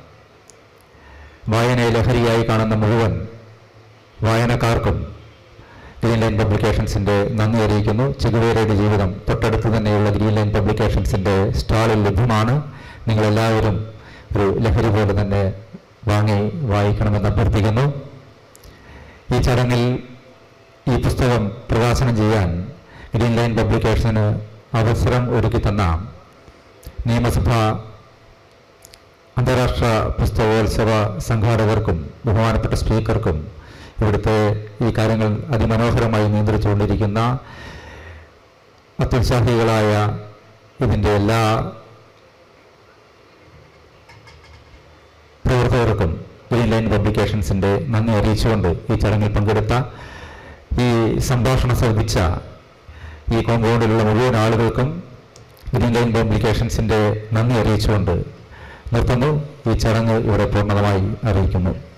വായനയെ ലഹരിയായി കാണുന്ന മുഴുവൻ വായനക്കാർക്കും ഗ്രീൻ ലൈൻ പബ്ലിക്കേഷൻസിൻ്റെ നന്ദി അറിയിക്കുന്നു ചെകുവേരയുടെ ജീവിതം തൊട്ടടുത്ത് തന്നെയുള്ള ഗ്രീൻ ലൈൻ പബ്ലിക്കേഷൻസിൻ്റെ സ്റ്റാളിൽ ലഭ്യമാണ് നിങ്ങളെല്ലാവരും ഒരു ലഹരി പോലെ തന്നെ വാങ്ങി വായിക്കണമെന്ന് അഭ്യർത്ഥിക്കുന്നു ഈ ചടങ്ങിൽ ഈ പുസ്തകം പ്രകാശനം ചെയ്യാൻ ഗ്രീൻ ലൈൻ പബ്ലിക്കേഷന് അവസരം ഒരുക്കി തന്ന നിയമസഭ അന്താരാഷ്ട്ര പുസ്തകോത്സവ സംഘാടകർക്കും ബഹുമാനപ്പെട്ട സ്പീക്കർക്കും ഇവിടുത്തെ ഈ കാര്യങ്ങൾ അതിമനോഹരമായി നിയന്ത്രിച്ചുകൊണ്ടിരിക്കുന്ന അത്യുത്സാഹികളായ ഇതിൻ്റെ എല്ലാ പ്രവർത്തകർക്കും ഗ്രീൻ ലൈൻ പബ്ലിക്കേഷൻസിൻ്റെ നന്ദി അറിയിച്ചുകൊണ്ട് ഈ ചടങ്ങിൽ പങ്കെടുത്ത ഈ സംഭാഷണം ശ്രദ്ധിച്ച ഈ കോമ്പൗണ്ടിലുള്ള മുഴുവൻ ആളുകൾക്കും ഗ്രീൻ ലൈൻ പബ്ലിക്കേഷൻസിൻ്റെ നന്ദി അറിയിച്ചുകൊണ്ട് നിർത്തുന്നു ഈ ചടങ്ങ് ഇവിടെ പൂർണ്ണമായി അറിയിക്കുന്നു